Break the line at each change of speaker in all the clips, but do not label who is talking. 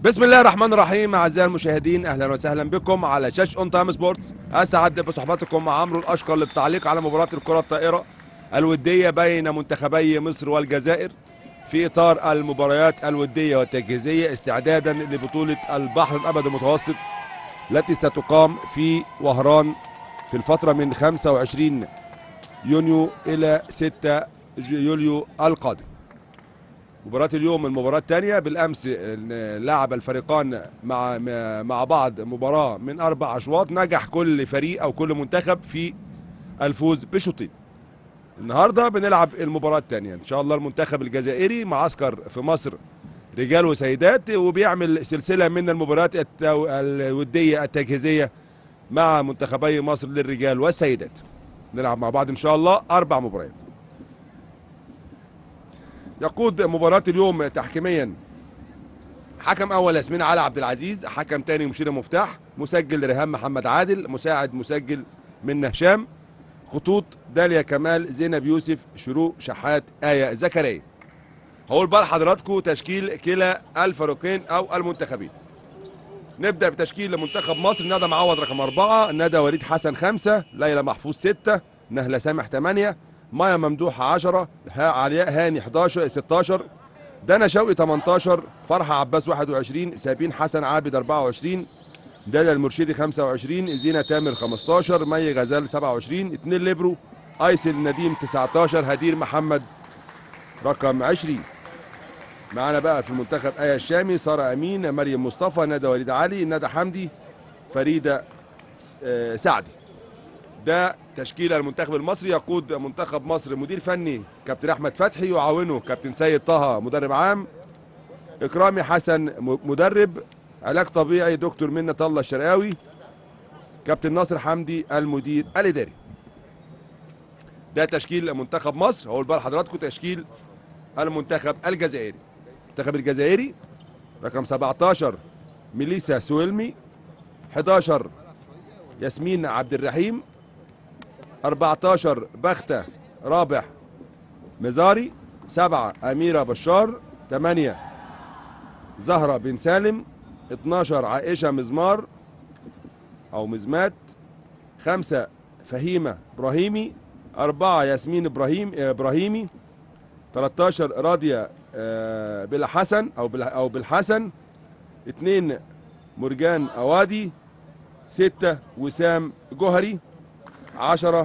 بسم الله الرحمن الرحيم اعزائي المشاهدين اهلا وسهلا بكم على شاشه اون تايم سبورتس اسعد بصحبتكم مع عمرو الاشقر للتعليق على مباراه الكره الطائره الوديه بين منتخبي مصر والجزائر في اطار المباريات الوديه والتجهيزيه استعدادا لبطوله البحر الابيض المتوسط التي ستقام في وهران في الفتره من 25 يونيو الى 6 يوليو القادم مباراة اليوم المباراة الثانية بالأمس لعب الفريقان مع مع بعض مباراة من أربع أشواط نجح كل فريق أو كل منتخب في الفوز بشوطين. النهاردة بنلعب المباراة الثانية إن شاء الله المنتخب الجزائري معسكر في مصر رجال وسيدات وبيعمل سلسلة من المباريات التو... الودية التجهيزية مع منتخبي مصر للرجال والسيدات. نلعب مع بعض إن شاء الله أربع مباريات. يقود مباراة اليوم تحكيميا حكم اول ياسمين علي عبد العزيز حكم تاني مشير مفتاح مسجل ريهام محمد عادل مساعد مسجل من هشام خطوط داليا كمال زينب يوسف شروق شحات آية زكريا هقول بقى لحضراتكم تشكيل كلا الفريقين او المنتخبين نبدا بتشكيل منتخب مصر ندى معوض رقم أربعة ندى وليد حسن خمسة ليلى محفوظ ستة نهلة سامح ثمانية مايا ممدوح 10 علياء هاني 11 16 دنا شوقي 18 فرحة عباس 21 سابين حسن عابد 24 دادا المرشدي 25 زينة تامر 15 مي غزال 27 2 ليبرو ايسل نديم 19 هدير محمد رقم 20 معانا بقى في المنتخب آية الشامي سارة أمين مريم مصطفى ندى وليد علي ندى حمدي فريدة سعدي ده تشكيل المنتخب المصري يقود منتخب مصر مدير فني كابتن احمد فتحي يعاونه كابتن سيد طه مدرب عام اكرامي حسن مدرب علاج طبيعي دكتور منة الله الشرقاوي كابتن ناصر حمدي المدير الاداري ده تشكيل منتخب مصر هقول بقى لحضراتكم تشكيل المنتخب الجزائري المنتخب الجزائري رقم 17 ميليسا سويلمي 11 ياسمين عبد الرحيم 14 بختة رابح مزاري 7 أميرة بشار 8 زهرة بن سالم 12 عائشة مزمار أو مزمات 5 فهيمة إبراهيمي 4 ياسمين إبراهيم إبراهيمي 13 راضية بالحسن أو أو بالحسن 2 مرجان أوادي 6 وسام جوهري عشرة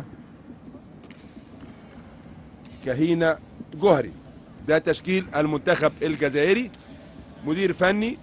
كهينة جوهري ده تشكيل المنتخب الجزائري مدير فني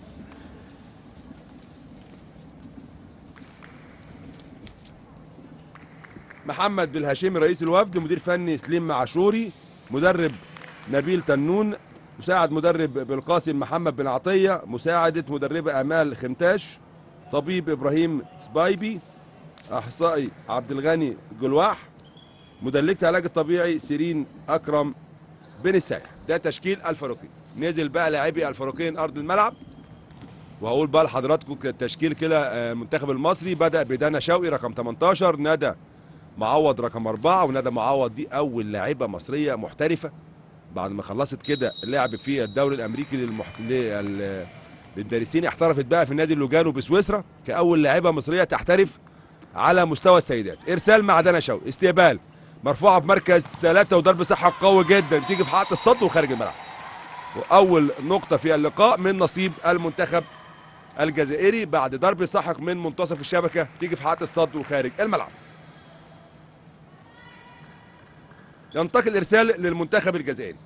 محمد بالهاشمي رئيس الوفد مدير فني سليم عاشوري مدرب نبيل تنون مساعد مدرب بالقاسم محمد بن عطية مساعدة مدربة أمال خمتاش طبيب إبراهيم سبايبي احصائي عبد الغني جلواح مدلكة العلاج الطبيعي سيرين اكرم بن السايح ده تشكيل الفريقين نزل بقى لاعبي الفريقين ارض الملعب وهقول بقى لحضراتكم التشكيل كده المنتخب المصري بدا بدانا شوقي رقم 18 ندى معوض رقم أربعة وندى معوض دي أول لاعبة مصرية محترفة بعد ما خلصت كده اللعب في الدوري الأمريكي للمحت... لل... للدارسين احترفت بقى في النادي اللوجانو بسويسرا كأول لاعبة مصرية تحترف على مستوى السيدات ارسال مع دنا شوقي استقبال مرفوعه في مركز ثلاثة وضرب صحة قوي جدا تيجي في حائط الصد وخارج الملعب واول نقطة في اللقاء من نصيب المنتخب الجزائري بعد ضرب ساحق من منتصف الشبكة تيجي في حائط الصد وخارج الملعب ينتقل الارسال للمنتخب الجزائري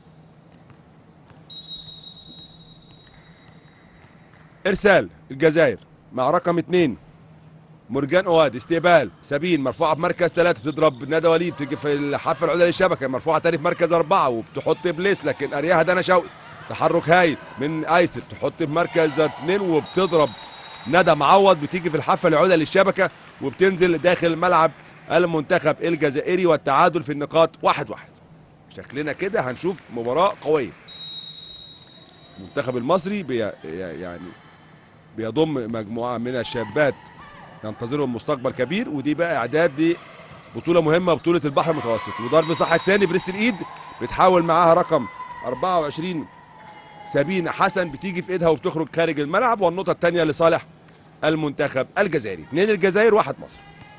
ارسال الجزائر مع رقم اثنين مرجان اواد استقبال سبين مرفوعه في مركز ثلاثه بتضرب ندى وليد بتيجي في الحافه العليا للشبكه مرفوعه تاني في مركز اربعه وبتحط بليس لكن ارياها دنا شوقي تحرك هايل من ايسر تحط في مركز اثنين وبتضرب ندى معوض بتيجي في الحافه العليا للشبكه وبتنزل داخل ملعب المنتخب الجزائري والتعادل في النقاط واحد واحد شكلنا كده هنشوف مباراه قويه المنتخب المصري بي يعني بيضم مجموعه من الشابات ينتظرهم مستقبل كبير ودي بقى اعداد لبطوله مهمه بطوله البحر المتوسط وضرب صح تاني بريست الايد بتحاول معاها رقم 24 سابين حسن بتيجي في ايدها وبتخرج خارج الملعب والنقطه الثانيه لصالح المنتخب الجزائري اثنين الجزائر واحد مصر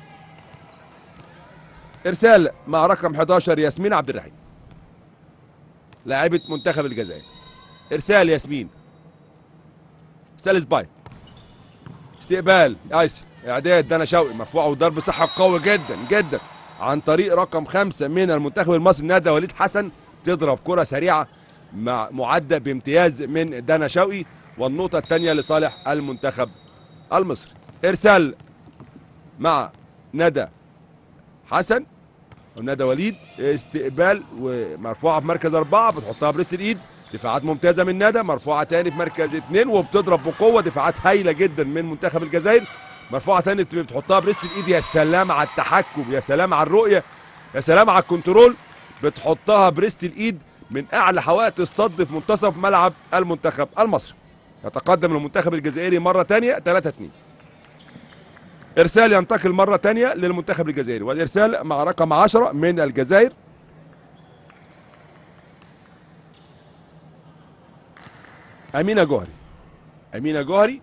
ارسال مع رقم 11 ياسمين عبد الرحيم لاعبه منتخب الجزائر ارسال ياسمين ارسال سباي استقبال ايسر اعداد دانا شوقي مرفوعه وضرب صحه قوي جدا جدا عن طريق رقم خمسة من المنتخب المصري ندى وليد حسن تضرب كرة سريعة مع معدة بامتياز من دانا شوقي والنقطة الثانية لصالح المنتخب المصري ارسال مع ندى حسن وندى وليد استقبال ومرفوعة في مركز أربعة بتحطها بريست الإيد دفاعات ممتازة من ندى مرفوعة تاني في مركز اثنين وبتضرب بقوة دفاعات هايلة جدا من منتخب الجزائر مرفوعة تاني بتحطها بريست الإيد يا سلام على التحكم يا سلام على الرؤية يا سلام على الكنترول بتحطها بريست الإيد من أعلى حوائط الصد في منتصف ملعب المنتخب المصري يتقدم المنتخب الجزائري مرة تانية 3 2 إرسال ينتقل مرة تانية للمنتخب الجزائري والإرسال مع رقم 10 من الجزائر أمينة جوهري أمينة جوهري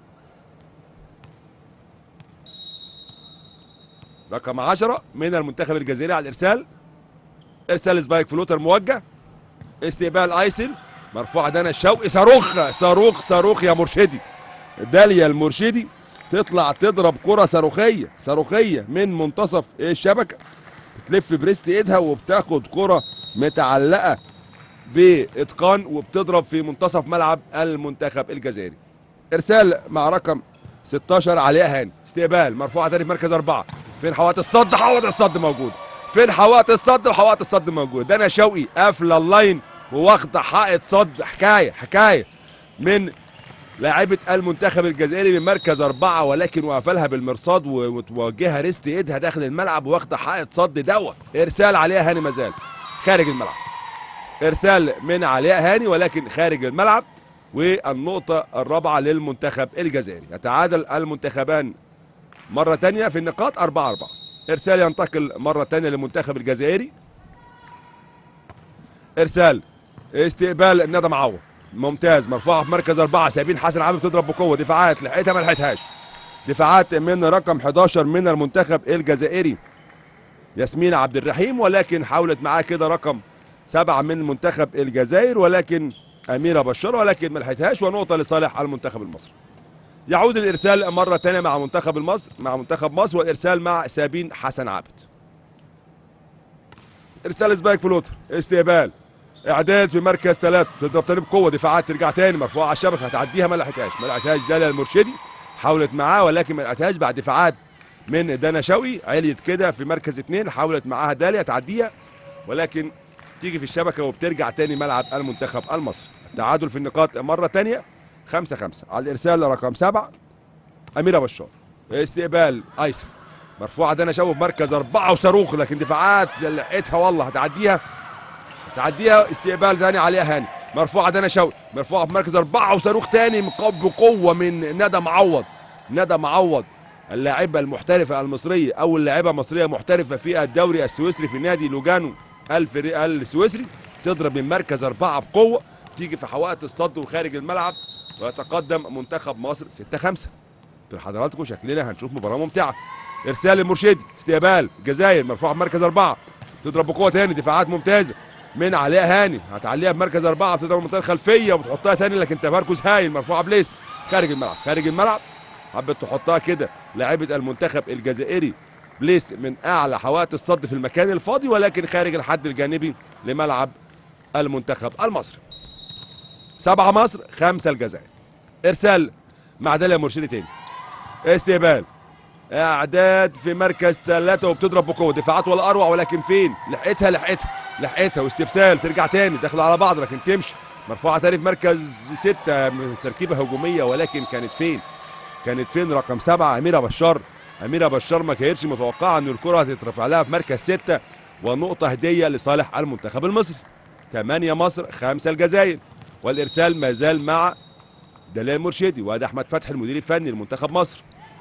رقم 10 من المنتخب الجزائري على الإرسال إرسال سبايك فلوتر موجه استقبال ايسل مرفوعه دانا الشوقي صاروخ صاروخ صاروخ يا مرشدي داليا المرشدي تطلع تضرب كره صاروخيه صاروخيه من منتصف الشبكه بتلف بريست ايدها وبتاخد كره متعلقه باتقان وبتضرب في منتصف ملعب المنتخب الجزائري ارسال مع رقم 16 عليها هاني استقبال مرفوعه تاني في مركز اربعه فين حوائط الصد حوائط الصد موجوده فين حوائط الصد وحوائط الصد موجود دانا شوقي قافله اللاين وواخده حائط صد حكايه حكايه من لاعبة المنتخب الجزائري من مركز أربعة ولكن وقفلها بالمرصاد وتوجهها ريست إيدها داخل الملعب واخدة حائط صد دوا إرسال عليها هاني مازال خارج الملعب إرسال من علياء هاني ولكن خارج الملعب والنقطة الرابعة للمنتخب الجزائري يتعادل المنتخبان مرة تانية في النقاط أربعة أربعة ارسال ينتقل مره ثانيه للمنتخب الجزائري ارسال استقبال ندى معوض ممتاز مرفوعه في مركز اربعه سابين حسن عامل بتضرب بقوه دفاعات لحقتها ما لحقتهاش دفاعات من رقم 11 من المنتخب الجزائري ياسمين عبد الرحيم ولكن حاولت معاه كده رقم سبعه من منتخب الجزائر ولكن اميره بشار ولكن ما لحقتهاش ونقطه لصالح المنتخب المصري يعود الارسال مره ثانيه مع منتخب مصر مع منتخب مصر والارسال مع سابين حسن عابد ارسال سبايك فلوتر استقبال اعداد في مركز ثلاثة تضرب تاني بقوه دفاعات ترجع تاني مرفوعه على الشبكه هتعديها ما لحقتهاش ما لحقتهاش داليا المرشدي حاولت معاه ولكن ما لحقتهاش بعد دفاعات من دانا شوقي عليت كده في مركز اثنين حاولت معاها داليا تعديها ولكن تيجي في الشبكه وبترجع تاني ملعب المنتخب المصري تعادل في النقاط مره ثانيه خمسة خمسة على الإرسال رقم سبعة أميرة بشار استقبال أيسر مرفوعة دانا شوقي في مركز أربعة وصاروخ لكن دفاعات لحقتها والله هتعديها هتعديها استقبال ثاني عليها هاني مرفوعة دانا شوقي مرفوعة في مركز أربعة وصاروخ تاني بقوة من ندى معوض ندى معوض اللاعبة المحترفة المصرية أول لاعبة مصرية محترفة في الدوري السويسري في نادي لوجانو السويسري تضرب من مركز أربعة بقوة تيجي في حوائط الصد وخارج الملعب ويتقدم منتخب مصر 6 5 لحضراتكم شكلنا هنشوف مباراه ممتعه ارسال المرشدي استقبال الجزائر مرفوعه بمركز اربعه تضرب بقوه تاني دفاعات ممتازه من علاء هاني هتعليها بمركز اربعه بتضرب المنطقه الخلفيه وبتحطها تاني لكن تمركز هايل مرفوعه بليس خارج الملعب خارج الملعب حبت تحطها كده لاعبه المنتخب الجزائري بليس من اعلى حوائط الصد في المكان الفاضي ولكن خارج الحد الجانبي لملعب المنتخب المصري سبعة مصر خمسة الجزائر ارسال مع داليا مرشدي تاني استقبال اعداد في مركز ثلاثة وبتضرب بقوة دفاعات ولا اروع ولكن فين لحقتها لحقتها لحقتها واستبسال ترجع تاني داخله على بعض لكن تمشي مرفوعة تاني في مركز ستة تركيبة هجومية ولكن كانت فين كانت فين رقم سبعة أميرة بشار أميرة بشار ما كانتش متوقعة أن الكرة هتترفع لها في مركز ستة ونقطة هدية لصالح المنتخب المصري 8 مصر 5 الجزائر والارسال ما زال مع دلال المرشدي وادي احمد فتحي المدير الفني لمنتخب مصر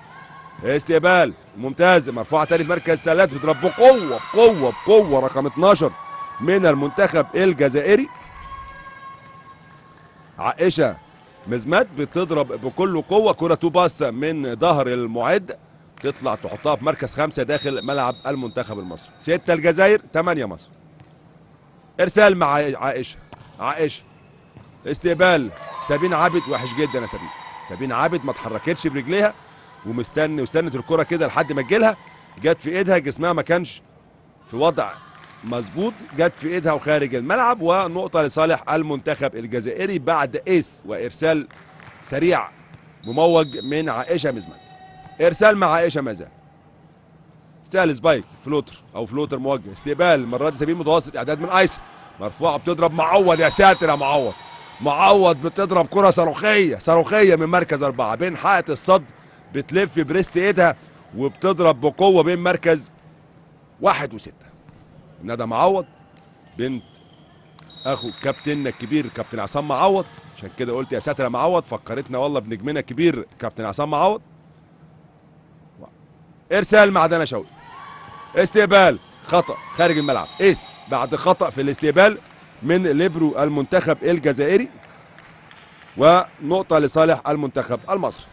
استقبال ممتاز مرفوعه تاني في مركز ثلاثة بتضرب بقوه بقوه بقوه رقم 12 من المنتخب الجزائري عائشه مزمات بتضرب بكل قوه كره تو باس من ظهر المعد تطلع تحطها في مركز خمسه داخل ملعب المنتخب المصري سته الجزائر ثمانيه مصر ارسال مع عائشه عائشه استقبال سابين عابد وحش جدا يا سابين سابين عابد ما اتحركتش برجليها ومستني واستنت الكره كده لحد ما تجيلها جت في ايدها جسمها ما كانش في وضع مظبوط جت في ايدها وخارج الملعب ونقطه لصالح المنتخب الجزائري بعد ايس وارسال سريع مموج من عائشه مزمت ارسال مع عائشه مازال ارسال سبايك فلوتر او فلوتر موجه استقبال المره دي سبيل متوسط اعداد من ايسر مرفوعه بتضرب معوض يا ساتر يا معوض معوض بتضرب كره صاروخيه صاروخيه من مركز اربعه بين حائط الصد بتلف بريست ايدها وبتضرب بقوه بين مركز واحد وسته ندى معوض بنت اخو كابتننا الكبير كابتن عصام معوض عشان كده قلت يا ساتر يا معوض فكرتنا والله بنجمنا الكبير كابتن عصام معوض ارسال مع دنا شوقي استقبال خطا خارج الملعب اس بعد خطا في الاستقبال من ليبرو المنتخب الجزائري ونقطه لصالح المنتخب المصري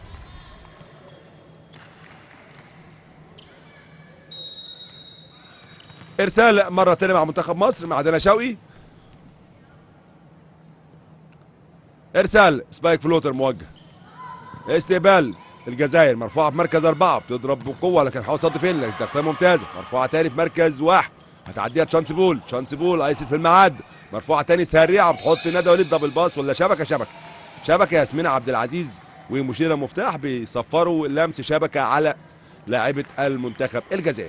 ارسال مره ثانيه مع منتخب مصر مع دنا شوقي ارسال سبايك فلوتر موجه استقبال الجزائر مرفوعه في مركز اربعه بتضرب بقوه لكن حاول صد فين لكن تغطيه ممتازه مرفوعه تاني في مركز واحد هتعديها تشانس بول تشانس بول ايسد في الميعاد مرفوعه تاني سريعه بتحط ندى وليد دبل باس ولا شبكه شبكه شبكه ياسمين عبد العزيز ومشيره مفتاح بيصفروا لمس شبكه على لاعبه المنتخب الجزائري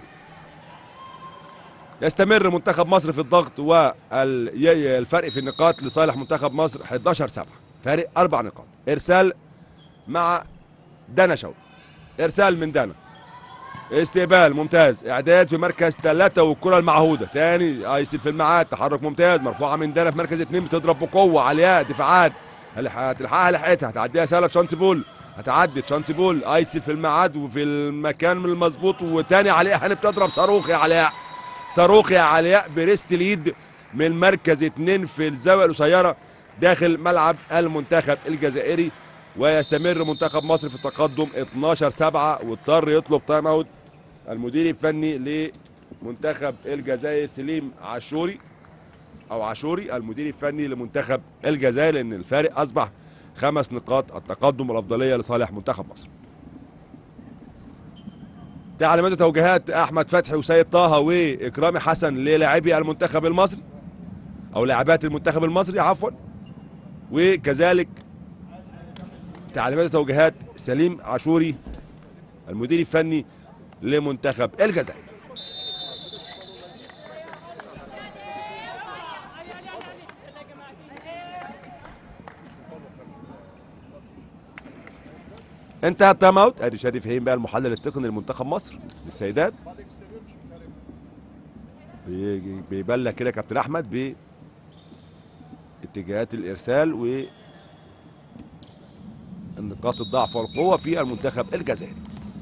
يستمر منتخب مصر في الضغط والفرق في النقاط لصالح منتخب مصر 11 7 فارق اربع نقاط ارسال مع دنا شوقي ارسال من دنا استقبال ممتاز اعداد في مركز ثلاثة والكرة المعهودة تاني ايسل في الميعاد تحرك ممتاز مرفوعة من دنا في مركز اثنين بتضرب بقوة عليها دفاعات هتلحقها لحقتها هتعديها سهلة تشانس بول هتعدي تشانس بول ايسل في الميعاد وفي المكان المظبوط وتاني عليها هاني بتضرب صاروخ يا علياء صاروخ يا علياء بريست ليد من مركز اثنين في الزاوية القصيرة داخل ملعب المنتخب الجزائري ويستمر منتخب مصر في التقدم 12 7 واضطر يطلب تايم اوت المدير الفني لمنتخب الجزائر سليم عاشوري او عاشوري المدير الفني لمنتخب الجزائر لان الفارق اصبح خمس نقاط التقدم والافضليه لصالح منتخب مصر. تعليمات وتوجيهات احمد فتحي وسيد طه واكرامي حسن للاعبي المنتخب المصري او لاعبات المنتخب المصري عفوا وكذلك تعليمات وتوجيهات سليم عاشوري المدير الفني لمنتخب الجزائر انتهى التايم اوت ادي شادي فهيم بقى المحلل التقني لمنتخب مصر للسيدات بيجي- بيبلغ كده كابتن احمد ب اتجاهات الارسال و نقاط الضعف والقوة في المنتخب الجزائري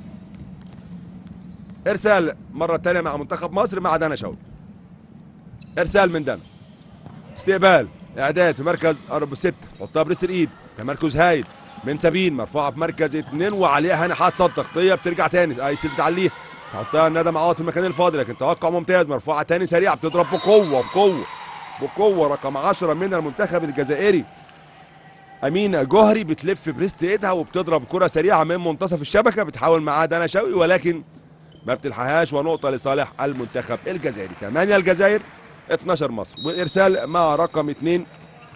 ارسال مرة تانية مع منتخب مصر مع دانا شوقي ارسال من دانا استقبال اعداد في مركز قرب ستة حطها بريس الايد تمركز هايل من سبين مرفوعة في مركز اتنين وعليها هاني حاط صد تغطية بترجع تاني اي سيد تعليها تحطها ندى معوض في المكان الفاضي لكن توقع ممتاز مرفوعة تاني سريعة بتضرب بقوة بقوة بقوة رقم 10 من المنتخب الجزائري امينه جوهري بتلف بريست ايدها وبتضرب كره سريعه من منتصف الشبكه بتحاول معاها دانا شوقي ولكن ما بتلحقهاش ونقطه لصالح المنتخب الجزائري 8 الجزائر 12 مصر والارسال مع رقم 2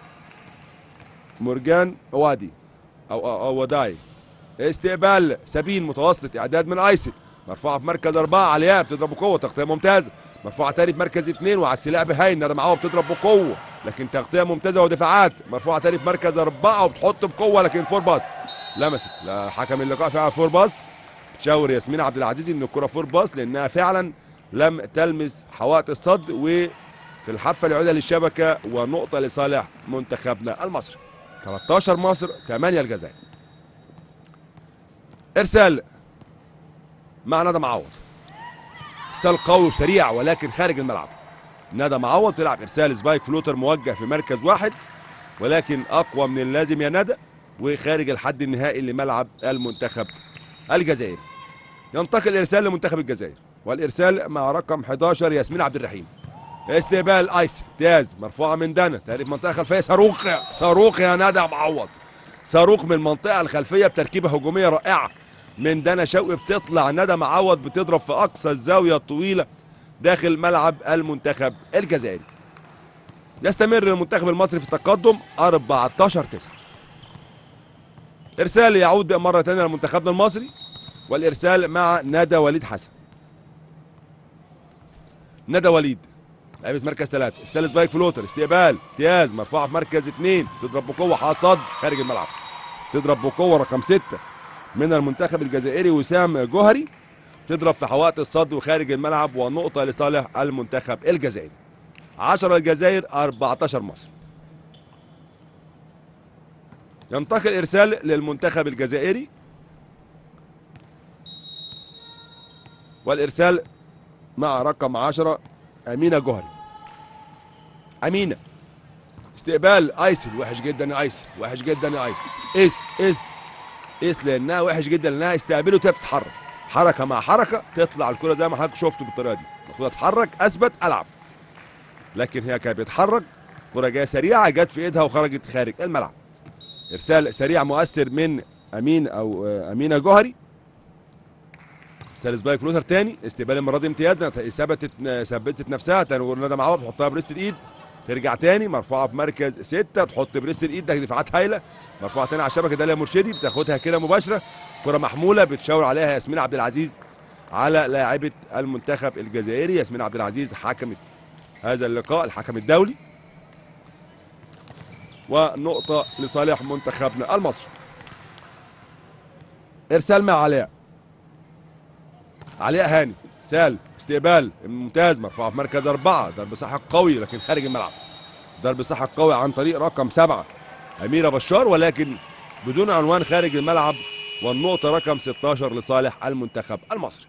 مرجان وادي او او, أو وداي استقبال سبين متوسط اعداد من ايسل مرفوعه في مركز اربعه عليها بتضرب بقوه تغطيه ممتازه مرفوعه تاني في مركز اثنين وعكس لعب هاين ندى معاها بتضرب بقوه لكن تغطيه ممتازه ودفاعات مرفوعه تاني في مركز اربعه وبتحط بقوه لكن فور باس لمست لا حكم اللقاء فيها فور باس تشاور ياسمين عبد العزيز ان الكره فور باس لانها فعلا لم تلمس حوائط الصد وفي الحافه العليا للشبكه ونقطه لصالح منتخبنا المصري 13 مصر 8 الجزائر ارسال مع ندى معوض ارسال قوي وسريع ولكن خارج الملعب ندى معوض تلعب ارسال سبايك فلوتر موجه في مركز واحد ولكن اقوى من اللازم يا ندى وخارج الحد النهائي لملعب المنتخب الجزائري ينتقل ارسال لمنتخب الجزائر والارسال مع رقم 11 ياسمين عبد الرحيم استقبال ايسر امتياز مرفوعه من دنا تقريب منطقه خلفيه صاروخ صاروخ يا ندى معوض صاروخ من المنطقه الخلفيه بتركيبه هجوميه رائعه من دنا شوقي بتطلع ندى معوض بتضرب في اقصى الزاويه الطويله داخل ملعب المنتخب الجزائري يستمر المنتخب المصري في التقدم 14 9 ارسال يعود مره ثانيه لمنتخبنا المصري والارسال مع ندى وليد حسن ندى وليد لعيبه مركز ثلاثة ارسال سبايك فلوتر استقبال امتياز مرفوعه في مركز اثنين تضرب بقوه حاط صد خارج الملعب تضرب بقوه رقم ستة من المنتخب الجزائري وسام جوهري تضرب في حوائط الصد وخارج الملعب ونقطه لصالح المنتخب الجزائري 10 الجزائر 14 مصر ينتقل ارسال للمنتخب الجزائري والارسال مع رقم 10 امينه جوهري امينه استقبال ايسل وحش جدا يا ايسل وحش جدا يا ايسل اس اس اس لانها وحش جدا لانها استقبله وهي بتتحرك حركه مع حركه تطلع الكره زي ما حضرتك شفته بالطريقه دي المفروض اتحرك اثبت العب لكن هي كانت بتتحرك كره جايه سريعه جت في ايدها وخرجت خارج الملعب ارسال سريع مؤثر من امين او آه، امينه جوهري ارسال سبايك فلوتر تاني استقبال المره دي امتياز ثبتت ثبتت نفسها تاني ندى معوض تحطها بريست الايد ترجع تاني مرفوعه في مركز ستة تحط بريست الايد ده دفاعات هايله مرفوعه تاني على الشبكه داليا مرشدي بتاخدها كده مباشره كره محموله بتشاور عليها ياسمين عبد العزيز على لاعبه المنتخب الجزائري ياسمين عبد العزيز حكمت هذا اللقاء الحكم الدولي ونقطة لصالح منتخبنا المصري ارسال مع علاء علاء هاني سال استقبال ممتاز مرفوع في مركز أربعة ضرب صحة قوي لكن خارج الملعب ضرب صحة قوي عن طريق رقم سبعة أميرة بشار ولكن بدون عنوان خارج الملعب والنقطة رقم 16 لصالح المنتخب المصري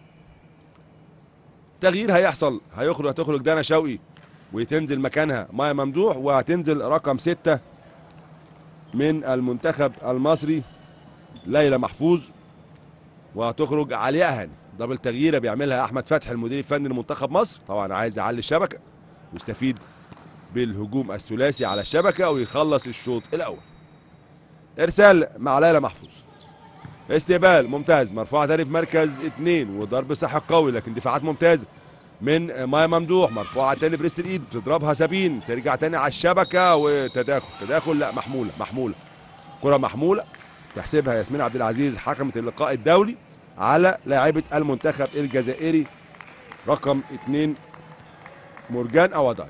تغيير هيحصل هيخرج هتخرج دانا شوقي وتنزل مكانها مايا ممدوح وهتنزل رقم ستة من المنتخب المصري ليلى محفوظ وهتخرج علياء هاني دبل تغييره بيعملها احمد فتحي المدير الفني لمنتخب مصر طبعا عايز يعلي الشبكه ويستفيد بالهجوم الثلاثي على الشبكه ويخلص الشوط الاول ارسال مع ليلى محفوظ استقبال ممتاز مرفوعه تاني في مركز اثنين وضرب صحة قوي لكن دفاعات ممتازه من مايا ممدوح مرفوعه تاني بريست الايد بتضربها سابين ترجع تاني على الشبكه وتداخل تداخل لا محموله محموله كره محموله تحسبها ياسمين عبد العزيز حكمه اللقاء الدولي على لاعبه المنتخب الجزائري رقم اثنين مورجان اواداي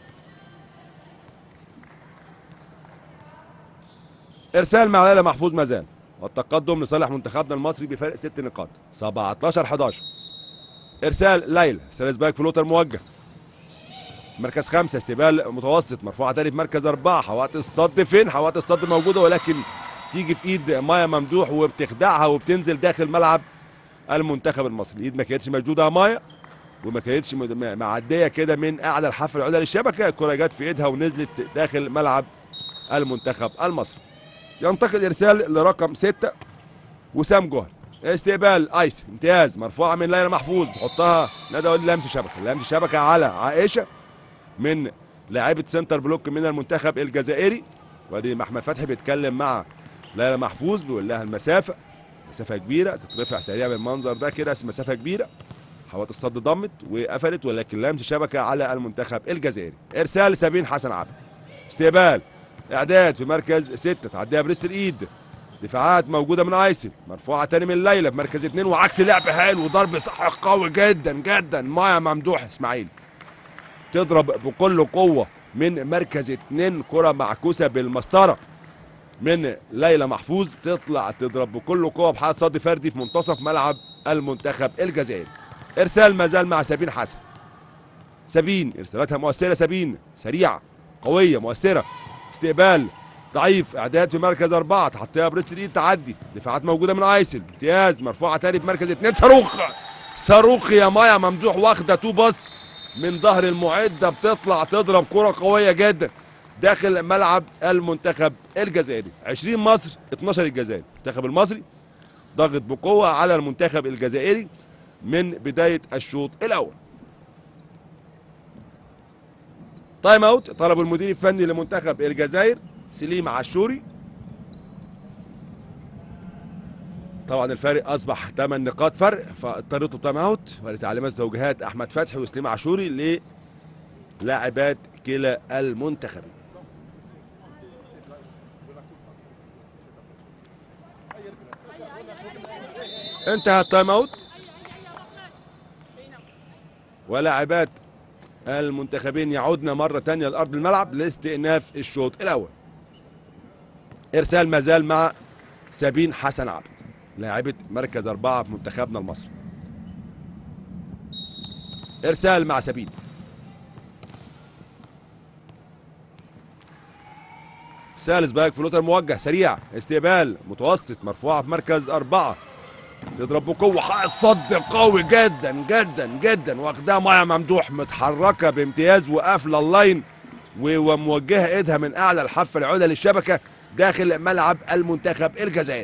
ارسال مع ليلى محفوظ مازال والتقدم لصالح منتخبنا المصري بفرق ست نقاط 17 11 ارسال ليلى ثلاث باك فلوتر موجه مركز خمسة استقبال متوسط مرفوعة تاني في مركز أربعة حوات الصد فين؟ حوات الصد موجودة ولكن تيجي في إيد مايا ممدوح وبتخدعها وبتنزل داخل ملعب المنتخب المصري الإيد ما كانتش مشدودة يا مايا وما كانتش مد- معدية كده من أعلى الحافة العليا للشبكة الكرة جت في إيدها ونزلت داخل ملعب المنتخب المصري ينتقل إرسال لرقم ستة وسام جوهر استقبال ايس امتياز مرفوعه من ليلى محفوظ بحطها ندى وليد لمس شبكه لمس شبكه على عائشه من لاعيبه سنتر بلوك من المنتخب الجزائري وادي احمد فتحي بيتكلم مع ليلى محفوظ بيقول لها المسافه مسافه كبيره تترفع سريع بالمنظر ده كده مسافه كبيره حوات الصد ضمت وقفلت ولكن لمس شبكه على المنتخب الجزائري ارسال سابين حسن عبد استقبال اعداد في مركز ستة تعديها بريست الايد دفاعات موجوده من ايسن مرفوعه تاني من ليلى في مركز اتنين وعكس لعب حلو وضرب صح قوي جدا جدا مايا ممدوح اسماعيل تضرب بكل قوه من مركز اتنين كره معكوسه بالمسطره من ليلى محفوظ تطلع تضرب بكل قوه بحال صد فردي في منتصف ملعب المنتخب الجزائري ارسال ما زال مع سابين حسن سابين ارسالاتها مؤثره سابين سريعه قويه مؤثره استقبال ضعيف اعداد في مركز اربعه تحطيها بريست الايد تعدي دفاعات موجوده من ايسل امتياز مرفوعه تاني في مركز اثنين صاروخ صاروخ يا مايا ممدوح واخده تو باص من ظهر المعده بتطلع تضرب كره قويه جدا داخل ملعب المنتخب الجزائري 20 مصر 12 الجزائر المنتخب المصري ضغط بقوه على المنتخب الجزائري من بدايه الشوط الاول تايم اوت طلب المدير الفني لمنتخب الجزائر سليم عاشوري طبعا الفارق اصبح 8 نقاط فرق فاضطرتوا تايم اوت ولتعليمات وتوجيهات احمد فتحي وسليم عاشوري للاعبات كلا المنتخبين انتهى التايم اوت ولاعبات المنتخبين يعودن مرة تانية لأرض الملعب لاستئناف الشوط الأول إرسال مازال مع سابين حسن عبد لاعبة مركز أربعة في منتخبنا المصري إرسال مع سابين ثالث باك فلوتر موجه سريع استقبال متوسط مرفوعة في مركز أربعة تضرب بقوة حائط صد قوي جدا جدا جدا واخدها مايا ممدوح متحركة بامتياز وقافلة اللاين وموجهة ايدها من اعلى الحافة العليا للشبكة داخل ملعب المنتخب الجزائري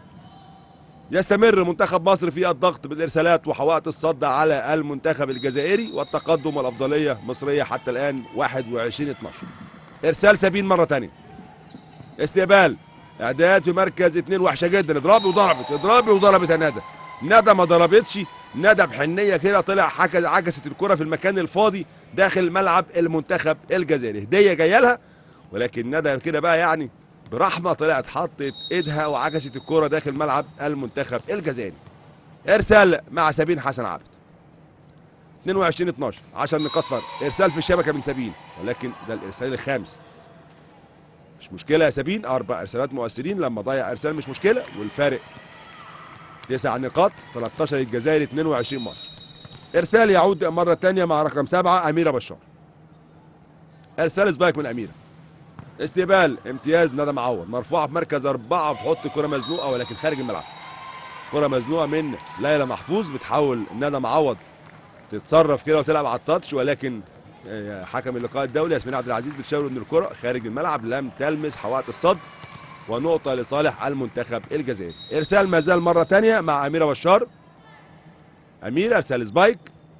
يستمر منتخب مصر في الضغط بالارسالات وحوائط الصد على المنتخب الجزائري والتقدم والافضلية مصرية حتى الان 21 12 ارسال سابين مرة تانية استقبال اعداد في مركز اتنين وحشه جدا اضربي وضربت اضربي وضربت يا ندى ندى ما ضربتش ندى بحنيه كده طلع حكز عكست الكره في المكان الفاضي داخل ملعب المنتخب الجزائري هديه جايه لها ولكن ندى كده بقى يعني برحمه طلعت حطت ايدها وعكست الكره داخل ملعب المنتخب الجزائري ارسال مع سابين حسن عبد 22 12 10 نقاط فرق ارسال في الشبكه من سابين ولكن ده الارسال الخامس مش مشكله يا سابين اربع ارسالات مؤثرين لما ضيع ارسال مش مشكله والفارق تسع نقاط 13 الجزائر 22 مصر ارسال يعود مره ثانيه مع رقم سبعه اميره بشار ارسال سبايك من اميره استقبال امتياز ندى معوض مرفوعه في مركز اربعه بتحط كره مزنوقه ولكن خارج الملعب كره مزنوقه من ليلى محفوظ بتحاول ندى معوض تتصرف كده وتلعب على التاتش ولكن حكم اللقاء الدولي ياسمين عبد العزيز بتشاور ان الكره خارج الملعب لم تلمس حوائط الصد ونقطه لصالح المنتخب الجزائري ارسال ما زال مره ثانيه مع اميره بشار اميره ارسال سبايك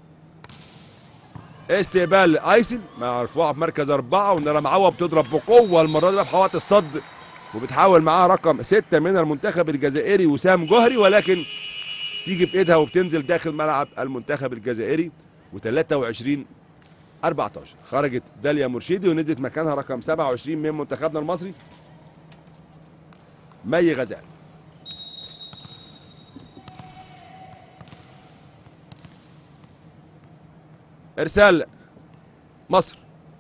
استقبال ايسن مرفوعه في مركز اربعه ونرى معوض بتضرب بقوه المره دي في حوائط الصد وبتحاول معاها رقم ستة من المنتخب الجزائري وسام جوهري ولكن تيجي في ايدها وبتنزل داخل ملعب المنتخب الجزائري و23 14 خرجت داليا مرشدي ونزلت مكانها رقم 27 من منتخبنا المصري مي غزال ارسال مصر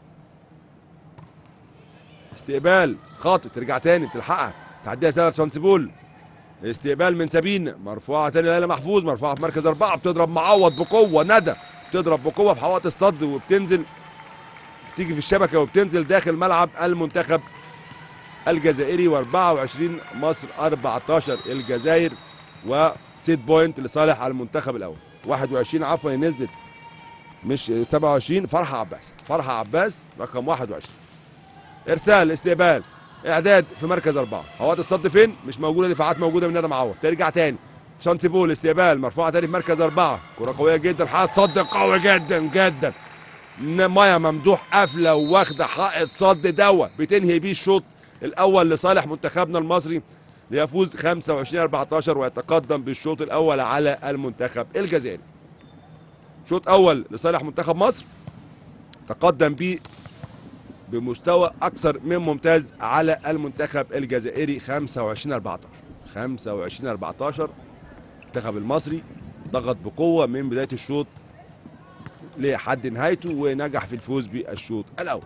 استقبال خاطئ ترجع تاني تلحقها تعديها سنة شانسبول استقبال من سابين مرفوعه تاني ليلى محفوظ مرفوعه في مركز اربعه بتضرب معوض بقوه ندى بتضرب بقوه في حوائط الصد وبتنزل بتيجي في الشبكه وبتنزل داخل ملعب المنتخب الجزائري و24 مصر 14 الجزائر وست بوينت لصالح المنتخب الاول 21 عفوا نزلت مش 27 فرحه عباس فرحه عباس رقم 21 ارسال استقبال اعداد في مركز اربعه حوائط الصد فين مش موجوده دفاعات موجوده من ندى معوض ترجع تاني شانتي بول استقبال مرفوعه تاني في مركز اربعه كره قويه جدا حائط صد قوي جدا جدا مايا ممدوح قافله واخده حائط صد دوا بتنهي بيه الشوط الاول لصالح منتخبنا المصري ليفوز 25 14 ويتقدم بالشوط الاول على المنتخب الجزائري شوط اول لصالح منتخب مصر تقدم بيه بمستوى اكثر من ممتاز على المنتخب الجزائري 25 14 25 14 المنتخب المصري ضغط بقوه من بدايه الشوط لحد نهايته ونجح في الفوز بالشوط الاول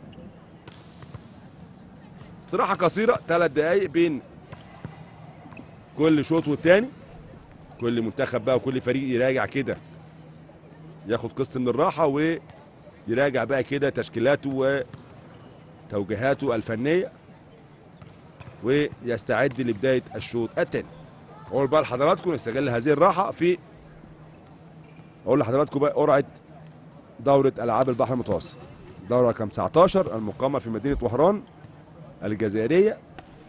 استراحه قصيره ثلاث دقائق بين كل شوط والتاني كل منتخب بقى وكل فريق يراجع كده ياخد قسط من الراحه ويراجع بقى كده تشكيلاته وتوجيهاته الفنيه ويستعد لبدايه الشوط الثاني اقول بقى لحضراتكم نستغل هذه الراحه في اقول لحضراتكم بقى قرعه دوره العاب البحر المتوسط دورة رقم 19 المقامة في مدينة وهران الجزائرية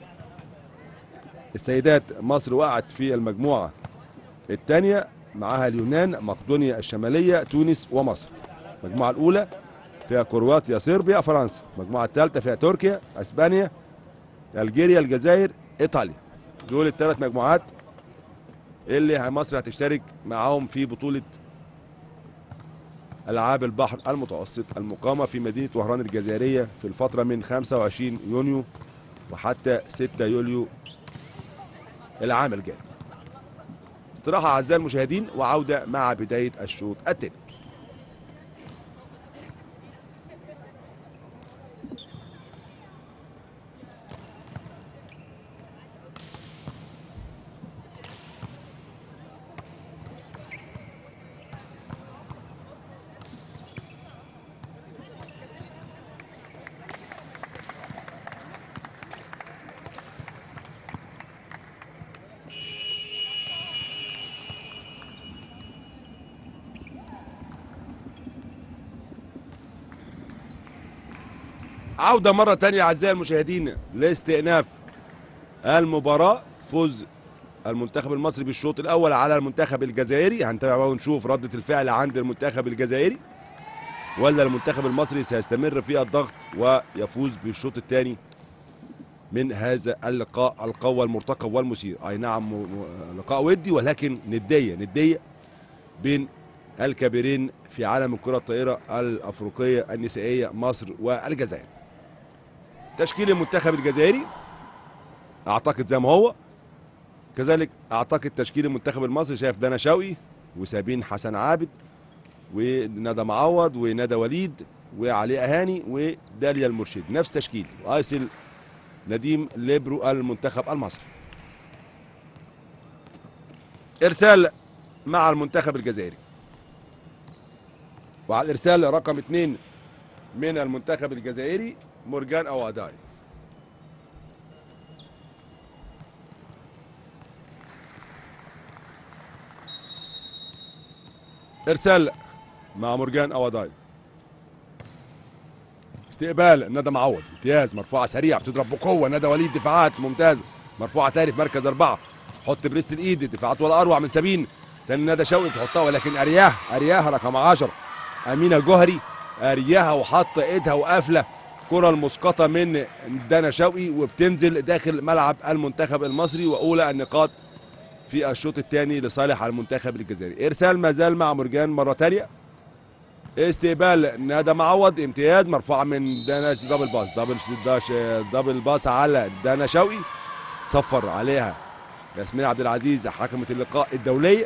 السيدات مصر وقعت في المجموعة الثانية معها اليونان مقدونيا الشمالية تونس ومصر المجموعة الأولى فيها كرواتيا صربيا فرنسا المجموعة الثالثة فيها تركيا اسبانيا الجيريا الجزائر ايطاليا دول الثلاث مجموعات اللي مصر هتشترك معاهم في بطولة ألعاب البحر المتوسط المقامة في مدينة وهران الجزائرية في الفترة من 25 يونيو وحتى 6 يوليو العام الجاري استراحة أعزائي المشاهدين وعودة مع بداية الشوط الثاني عودة مرة تانية أعزائي المشاهدين لاستئناف المباراة فوز المنتخب المصري بالشوط الأول على المنتخب الجزائري هنتابع بقى ونشوف ردة الفعل عند المنتخب الجزائري ولا المنتخب المصري سيستمر في الضغط ويفوز بالشوط الثاني من هذا اللقاء القوي المرتقب والمثير أي نعم م- م- لقاء ودي ولكن ندية ندية بين الكبيرين في عالم الكرة الطائرة الأفريقية النسائية مصر والجزائر تشكيل المنتخب الجزائري اعتقد زي ما هو كذلك اعتقد تشكيل المنتخب المصري شايف دانا شوقي وسابين حسن عابد وندى معوض وندى وليد وعلي اهاني وداليا المرشد نفس تشكيل وايسل نديم ليبرو المنتخب المصري ارسال مع المنتخب الجزائري وعلى الارسال رقم اثنين من المنتخب الجزائري مورجان اواداي ارسال مع مورجان اواداي استقبال ندى معوض امتياز مرفوعه سريعه بتضرب بقوه ندى وليد دفاعات ممتازه مرفوعه تاني في مركز اربعه حط بريست الايد الدفاعات ولا اروع من سابين تاني ندى شوقي بتحطها ولكن ارياه ارياها رقم 10 امينه جوهري ارياها وحط ايدها وقافله كرة المسقطة من دانا شوقي وبتنزل داخل ملعب المنتخب المصري وأولى النقاط في الشوط الثاني لصالح المنتخب الجزائري إرسال ما زال مع مرجان مرة ثانية استقبال ندى معوض امتياز مرفوعة من دانا دبل باس دبل داش دبل باس على دانا شوقي صفر عليها ياسمين عبد العزيز حكمة اللقاء الدولية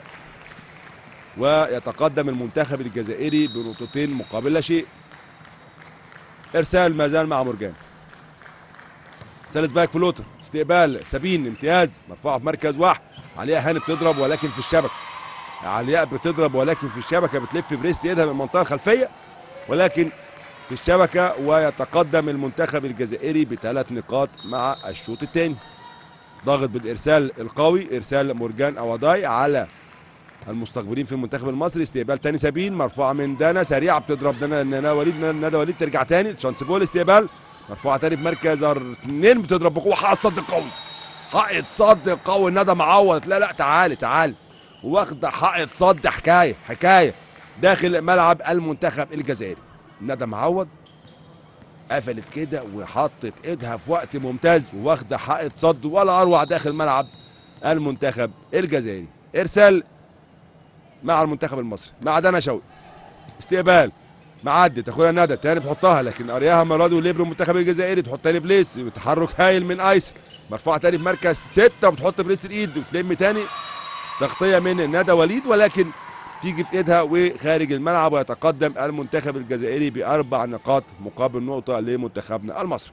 ويتقدم المنتخب الجزائري بنقطتين مقابل لا شيء ارسال ما زال مع مرجان ثالث باك فلوتر استقبال سابين امتياز مرفوعه في مركز واحد عليها هاني بتضرب ولكن في الشبكه علياء بتضرب ولكن في الشبكه بتلف بريست ايدها من المنطقه الخلفيه ولكن في الشبكه ويتقدم المنتخب الجزائري بثلاث نقاط مع الشوط الثاني ضاغط بالارسال القوي ارسال مورجان اواداي على المستقبلين في المنتخب المصري استقبال تاني سابين مرفوعه من دانا سريعه بتضرب دانا ندى وليد ندى وليد ترجع تاني شانس بول استقبال مرفوعه تاني في مركز اثنين بتضرب بقوه حائط صد قوي حائط صد قوي ندى معوض لا لا تعالي تعالي واخده حائط صد حكايه حكايه داخل ملعب المنتخب الجزائري ندى معوض قفلت كده وحطت ايدها في وقت ممتاز واخده حائط صد ولا اروع داخل ملعب المنتخب الجزائري ارسال مع المنتخب المصري مع دانا شوقي استقبال معدي تاخدها ندى تاني تحطها لكن ارياها مرادي وليبرو المنتخب الجزائري تحط تاني بليس تحرك هايل من ايسر مرفوعه تاني في مركز ستة وبتحط بريس الايد وتلم تاني تغطيه من ندى وليد ولكن تيجي في ايدها وخارج الملعب ويتقدم المنتخب الجزائري باربع نقاط مقابل نقطه لمنتخبنا المصري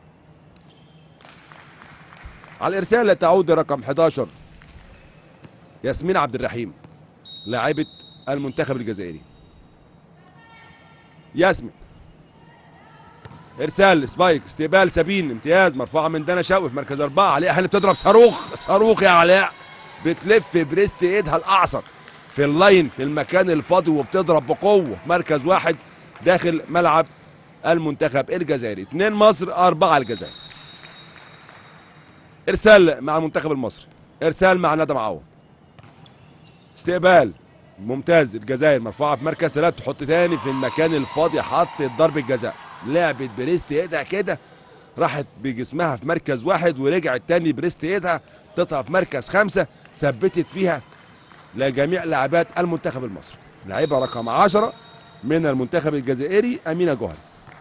على الارسال تعود رقم 11 ياسمين عبد الرحيم لاعبة المنتخب الجزائري ياسمين ارسال سبايك استقبال سابين امتياز مرفوعه من دانا شوقي في مركز اربعه علاء هاني بتضرب صاروخ صاروخ يا علاء بتلف بريست ايدها الاعصر في اللاين في المكان الفاضي وبتضرب بقوه مركز واحد داخل ملعب المنتخب الجزائري 2 مصر 4 الجزائر ارسال مع المنتخب المصري ارسال مع ندى معوض استقبال ممتاز الجزائر مرفوعه في مركز ثلاثة تحط تاني في المكان الفاضي حط ضرب الجزاء لعبت بريست ايدها كده راحت بجسمها في مركز واحد ورجعت تاني بريست ايدها تطلع في مركز خمسة ثبتت فيها لجميع لاعبات المنتخب المصري لعيبه رقم 10 من المنتخب الجزائري امينه جوهري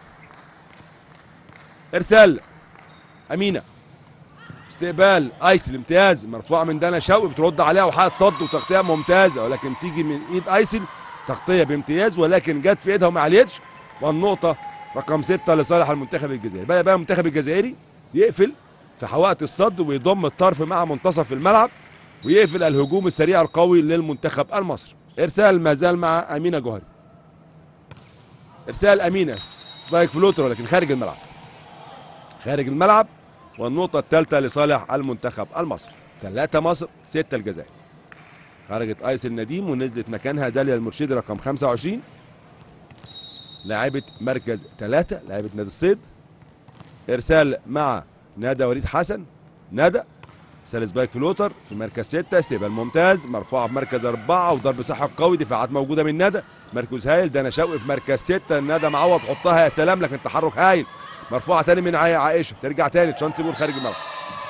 ارسال امينه استقبال ايس الامتياز مرفوعه من دانا شوقي بترد عليها وحاط صد وتغطيه ممتازه ولكن تيجي من ايد ايسن تغطيه بامتياز ولكن جت في ايدها وما عليتش والنقطه رقم ستة لصالح المنتخب الجزائري بدا بقى المنتخب الجزائري يقفل في حوائط الصد ويضم الطرف مع منتصف الملعب ويقفل الهجوم السريع القوي للمنتخب المصري ارسال ما زال مع امينه جوهري ارسال امينه سبايك فلوتر ولكن خارج الملعب خارج الملعب والنقطة الثالثة لصالح المنتخب المصري ثلاثة مصر ستة الجزائر خرجت ايس النديم ونزلت مكانها داليا المرشدي رقم 25 لاعبة مركز ثلاثة لاعبة نادي الصيد ارسال مع ندى وليد حسن ندى ثالث باك فلوتر في مركز ستة استقبال ممتاز مرفوعة في مركز أربعة وضرب صحة قوي دفاعات موجودة من ندى مركز هايل دانا شوقي في مركز ستة ندى معوض حطها يا سلام لكن تحرك هايل مرفوعة تاني من عا- عائشة ترجع تاني تشانسي بول خارج الملعب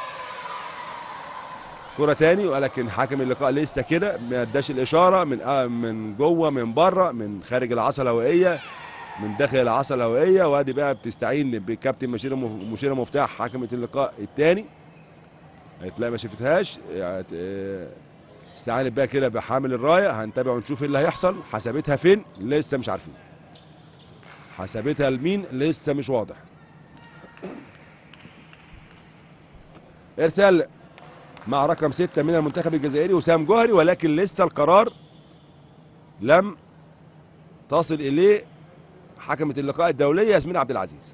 كرة تاني ولكن حكم اللقاء لسه كده ما اداش الإشارة من آه من جوه من بره من خارج العصا الهوائية من داخل العصا الهوائية وادي بقى بتستعين بكابتن مشيرة مف- مشيرة مفتاح حكمة اللقاء الثاني هتلاقي ما شافتهاش يعني، آه، استعانت بقى كده بحامل الرايه هنتابع ونشوف ايه اللي هيحصل حسبتها فين لسه مش عارفين حسبتها لمين لسه مش واضح ارسال مع رقم ستة من المنتخب الجزائري وسام جوهري ولكن لسه القرار لم تصل اليه حكمة اللقاء الدولية ياسمين عبد العزيز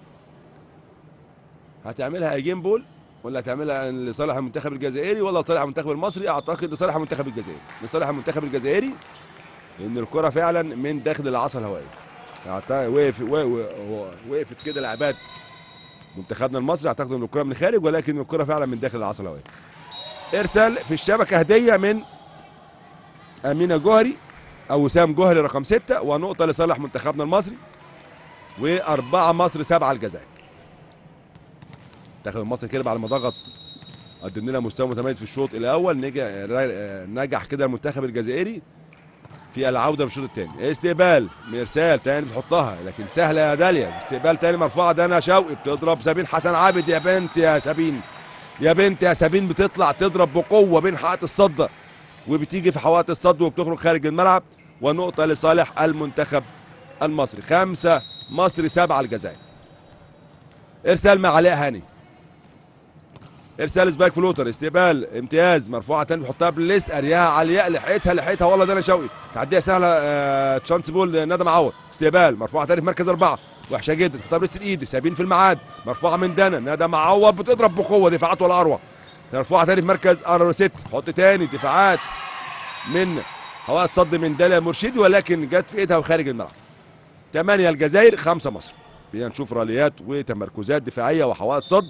هتعملها ايجين بول ولا هتعملها لصالح المنتخب الجزائري ولا لصالح المنتخب المصري اعتقد لصالح المنتخب الجزائري لصالح المنتخب الجزائري لان الكره فعلا من داخل العصا الهوائيه أعتقد وقف وقف- وقفت كده لاعبات منتخبنا المصري اعتقد ان الكره من الخارج ولكن الكره فعلا من داخل العصا الهوائيه ارسال في الشبكه هديه من امينه جوهري او وسام جوهري رقم ستة ونقطه لصالح منتخبنا المصري واربعه مصر سبعه الجزائر المنتخب المصري كده بعد ما ضغط قدم لنا مستوى متميز في الشوط الاول نجح نجح كده المنتخب الجزائري في العوده في الشوط الثاني استقبال مرسال تاني بتحطها لكن سهله يا داليا استقبال تاني مرفوعه دانا شوقي بتضرب سابين حسن عابد يا بنت يا سابين يا بنت يا سابين بتطلع تضرب بقوه بين حائط الصد وبتيجي في حوائط الصد وبتخرج خارج الملعب ونقطه لصالح المنتخب المصري خمسه مصري سبعه الجزائر ارسال مع علاء هاني ارسال سبايك فلوتر استقبال امتياز مرفوعه تاني بيحطها بالليست ارياها علياء لحقتها لحقتها والله دانا شوقي تعديها سهله آه تشانس بول ندى معوض استقبال مرفوعه تاني في مركز اربعه وحشه جدا بتحطها بريست الايد سابين في الميعاد مرفوعه من دانا ندى معوض بتضرب بقوه دفاعات ولا اروع مرفوعه تاني في مركز ار 6 حط تاني دفاعات من حوائط صد من داليا مرشدي ولكن جت في ايدها وخارج الملعب 8 الجزائر 5 مصر بينا نشوف راليات وتمركزات دفاعيه وحوائط صد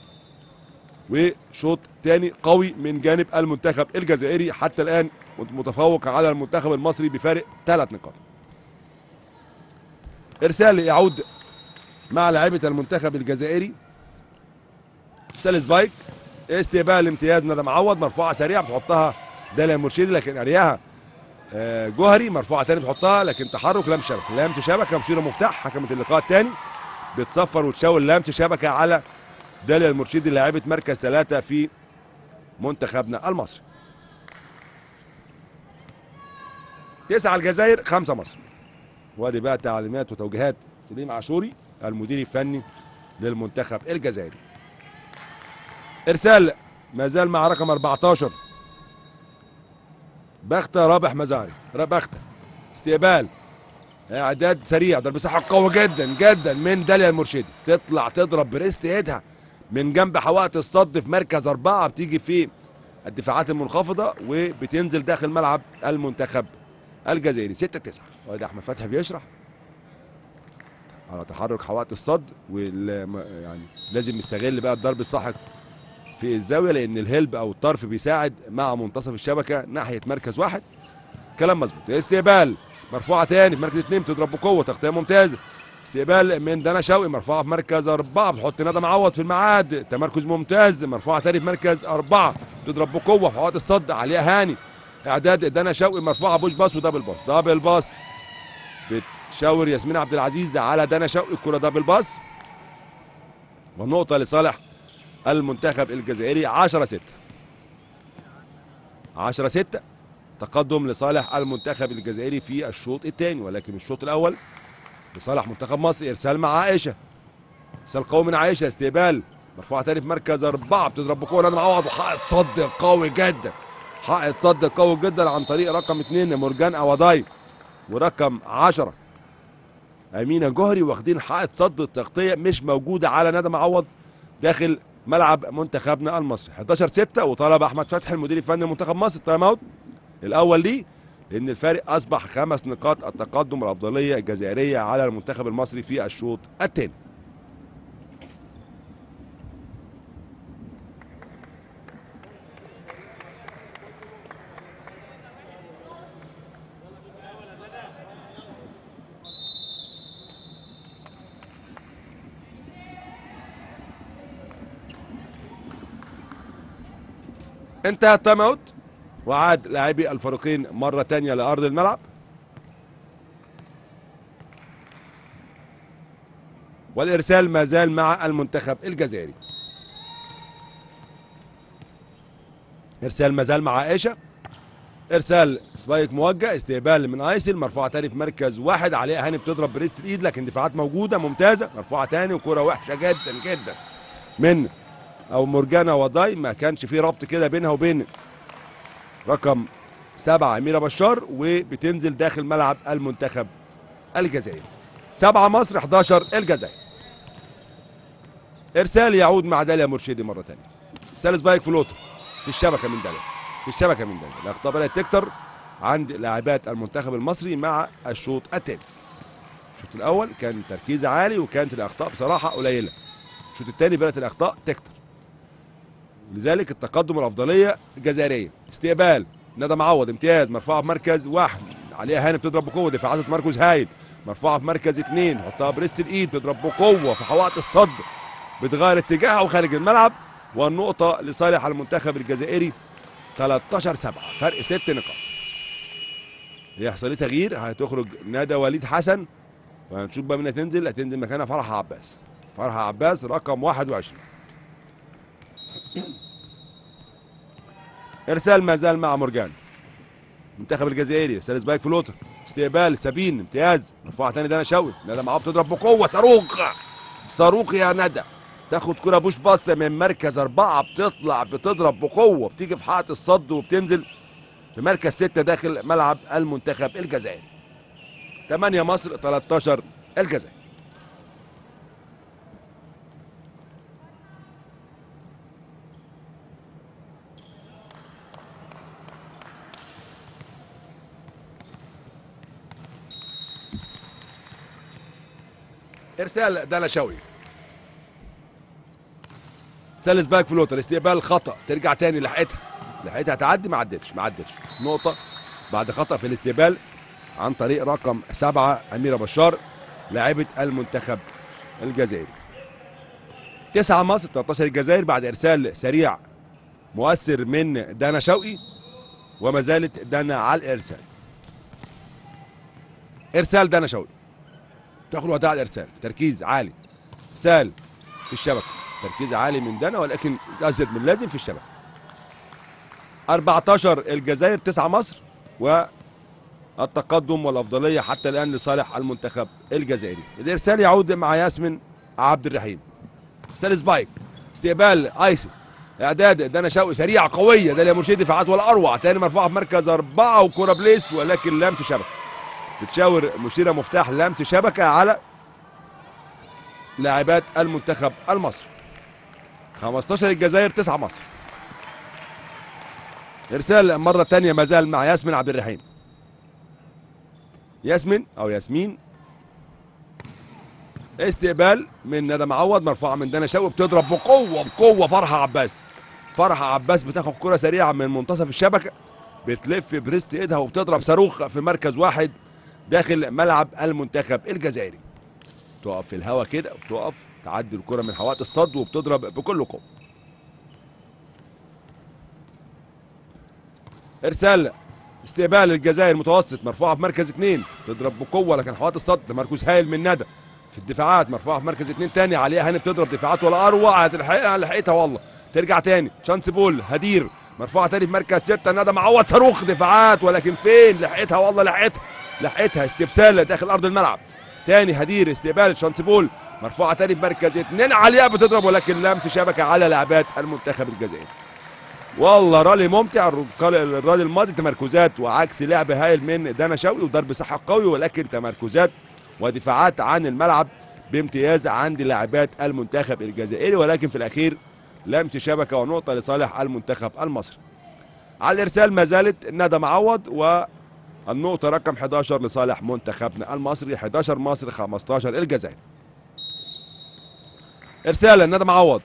وشوط تاني قوي من جانب المنتخب الجزائري حتى الان متفوق على المنتخب المصري بفارق ثلاث نقاط ارسال يعود مع لاعيبه المنتخب الجزائري سالس بايك استقبال امتياز ندى معوض مرفوعه سريعه بتحطها داليا مرشدي لكن ارياها آه، جوهري مرفوعه تاني بتحطها لكن تحرك لم شبكه لم شبكه مشيره مفتاح حكمت اللقاء الثاني بتصفر وتشاور لم شبكه على داليا المرشدي لاعبة مركز ثلاثة في منتخبنا المصري تسعة الجزائر خمسة مصر وادي بقى تعليمات وتوجيهات سليم عاشوري المدير الفني للمنتخب الجزائري ارسال ما زال مع رقم 14 بختة رابح مزاري بختة استقبال اعداد سريع ضرب صحة قوي جدا جدا من داليا المرشدي تطلع تضرب بريست ايدها من جنب حوائط الصد في مركز أربعة بتيجي في الدفاعات المنخفضة وبتنزل داخل ملعب المنتخب الجزائري 6 9 وادي أحمد فتحي بيشرح على تحرك حوائط الصد وال يعني لازم يستغل بقى الضرب الساحق في الزاويه لان الهلب او الطرف بيساعد مع منتصف الشبكه ناحيه مركز واحد كلام مظبوط استقبال مرفوعه تاني في مركز اثنين بتضرب بقوه تغطيه ممتازه استقبال من دنا شوقي مرفوعه في مركز اربعه بتحط ندى معوض في الميعاد تمركز ممتاز مرفوعه تاني في مركز اربعه بتضرب بقوه في حوائط الصد عليها هاني اعداد دنا شوقي مرفوعه بوش باص ودبل باص دبل باص بتشاور ياسمين عبد العزيز على دنا شوقي الكره دبل باص والنقطه لصالح المنتخب الجزائري 10 6 10 6 تقدم لصالح المنتخب الجزائري في الشوط الثاني ولكن الشوط الاول لصالح منتخب مصر ارسال مع عائشه ارسال قوي من عائشه استقبال مرفوعه تاني في مركز اربعه بتضرب بقوه نادي معوض وحائط صد قوي جدا حائط صد قوي جدا عن طريق رقم اثنين مورجان اواداي ورقم 10 امينه جوهري واخدين حائط صد التغطيه مش موجوده على ندى معوض داخل ملعب منتخبنا المصري 11 6 وطلب احمد فتحي المدير الفني لمنتخب مصر التايم اوت الاول ليه لان الفارق اصبح خمس نقاط التقدم والافضليه الجزائريه على المنتخب المصري في الشوط الثاني انتهى التايم اوت وعاد لاعبي الفريقين مرة تانية لأرض الملعب والإرسال ما زال مع المنتخب الجزائري إرسال ما زال مع عائشة إرسال سبايك موجه استقبال من أيسل مرفوعة تاني في مركز واحد عليها هاني بتضرب بريست الإيد لكن دفاعات موجودة ممتازة مرفوعة تاني وكرة وحشة جدا جدا من أو مرجانا وضاي ما كانش في ربط كده بينها وبين رقم سبعة أميرة بشار وبتنزل داخل ملعب المنتخب الجزائري سبعة مصر 11 الجزائر إرسال يعود مع داليا مرشدي مرة تانية سالس بايك فلوتر في الشبكة من داليا في الشبكة من داليا الأخطاء بدأت تكتر عند لاعبات المنتخب المصري مع الشوط الثاني الشوط الأول كان تركيز عالي وكانت الأخطاء بصراحة قليلة الشوط الثاني بدأت الأخطاء تكتر لذلك التقدم الافضليه الجزائريه استقبال ندى معوض امتياز مرفوعه في مركز واحد عليها هاني بتضرب بقوه دفاعات في مركز هايل مرفوعه في مركز اثنين حطها بريست الايد بتضرب بقوه في حوائط الصد بتغير اتجاهها وخارج الملعب والنقطه لصالح المنتخب الجزائري 13 7 فرق ست نقاط يحصل ليه تغيير هتخرج ندى وليد حسن وهنشوف بقى مين هتنزل هتنزل مكانها فرحه عباس فرحه عباس رقم 21 ارسال ما زال مع مورجان المنتخب الجزائري ارسال سبايك فلوتر استقبال سابين امتياز مرفوعه تاني دانا شوقي ندى معاه بتضرب بقوه صاروخ صاروخ يا ندى تاخد كره بوش باص من مركز اربعه بتطلع بتضرب بقوه بتيجي في حائط الصد وبتنزل في مركز سته داخل ملعب المنتخب الجزائري 8 مصر 13 الجزائر ارسال دانا شوقي ثالث باك فلوتر استقبال خطا ترجع تاني لحقتها لحقتها تعدي ما عدتش ما عدتش نقطه بعد خطا في الاستقبال عن طريق رقم سبعة أميرة بشار لاعبة المنتخب الجزائري تسعة مصر 13 الجزائر بعد إرسال سريع مؤثر من دانا شوقي وما زالت دانا على الإرسال إرسال دانا شوقي تاخد وقتها على الإرسال تركيز عالي إرسال في الشبكة تركيز عالي من دانا ولكن أزيد من لازم في الشبكة 14 الجزائر 9 مصر والتقدم والافضليه حتى الان لصالح المنتخب الجزائري الارسال يعود مع ياسمين عبد الرحيم ارسال سبايك استقبال ايسن اعداد دانا شوقي سريعه قويه داليا مرشدي دفاعات والاروع تاني مرفوعه في مركز اربعه وكره بليس ولكن لم تشبك بتشاور مشيره مفتاح لم تشبكه على لاعبات المنتخب المصري 15 الجزائر 9 مصر ارسال مره تانية ما زال مع ياسمين عبد الرحيم ياسمين او ياسمين استقبال من ندى معوض مرفوعه من دنا شوقي بتضرب بقوه بقوه فرحه عباس فرحه عباس بتاخد كره سريعه من منتصف الشبكه بتلف بريست ايدها وبتضرب صاروخ في مركز واحد داخل ملعب المنتخب الجزائري تقف في الهواء كده وبتقف تعدي الكره من حوائط الصد وبتضرب بكل قوه ارسال استقبال الجزائر متوسط مرفوعه في مركز اثنين تضرب بقوه لكن حوائط الصد تمركز هايل من ندى في الدفاعات مرفوعه في مركز اثنين تاني عليها هاني بتضرب دفاعات ولا اروع هتلحقها لحقتها والله ترجع تاني شانس بول هدير مرفوعه تاني في مركز سته ندى معوض صاروخ دفاعات ولكن فين لحقتها والله لحقتها لحقتها استبسال داخل ارض الملعب تاني هدير استقبال شانس بول مرفوعه تاني في مركز اثنين عليها بتضرب ولكن لمس شبكه على لاعبات المنتخب الجزائري والله رالي ممتع الرالي الماضي تمركزات وعكس لعب هايل من دانا شوقي وضرب صحة قوي ولكن تمركزات ودفاعات عن الملعب بامتياز عند لاعبات المنتخب الجزائري ولكن في الاخير لمس شبكه ونقطه لصالح المنتخب المصري. على الارسال ما زالت ندى معوض والنقطه رقم 11 لصالح منتخبنا المصري 11 مصر 15 الجزائر. ارسال ندى معوض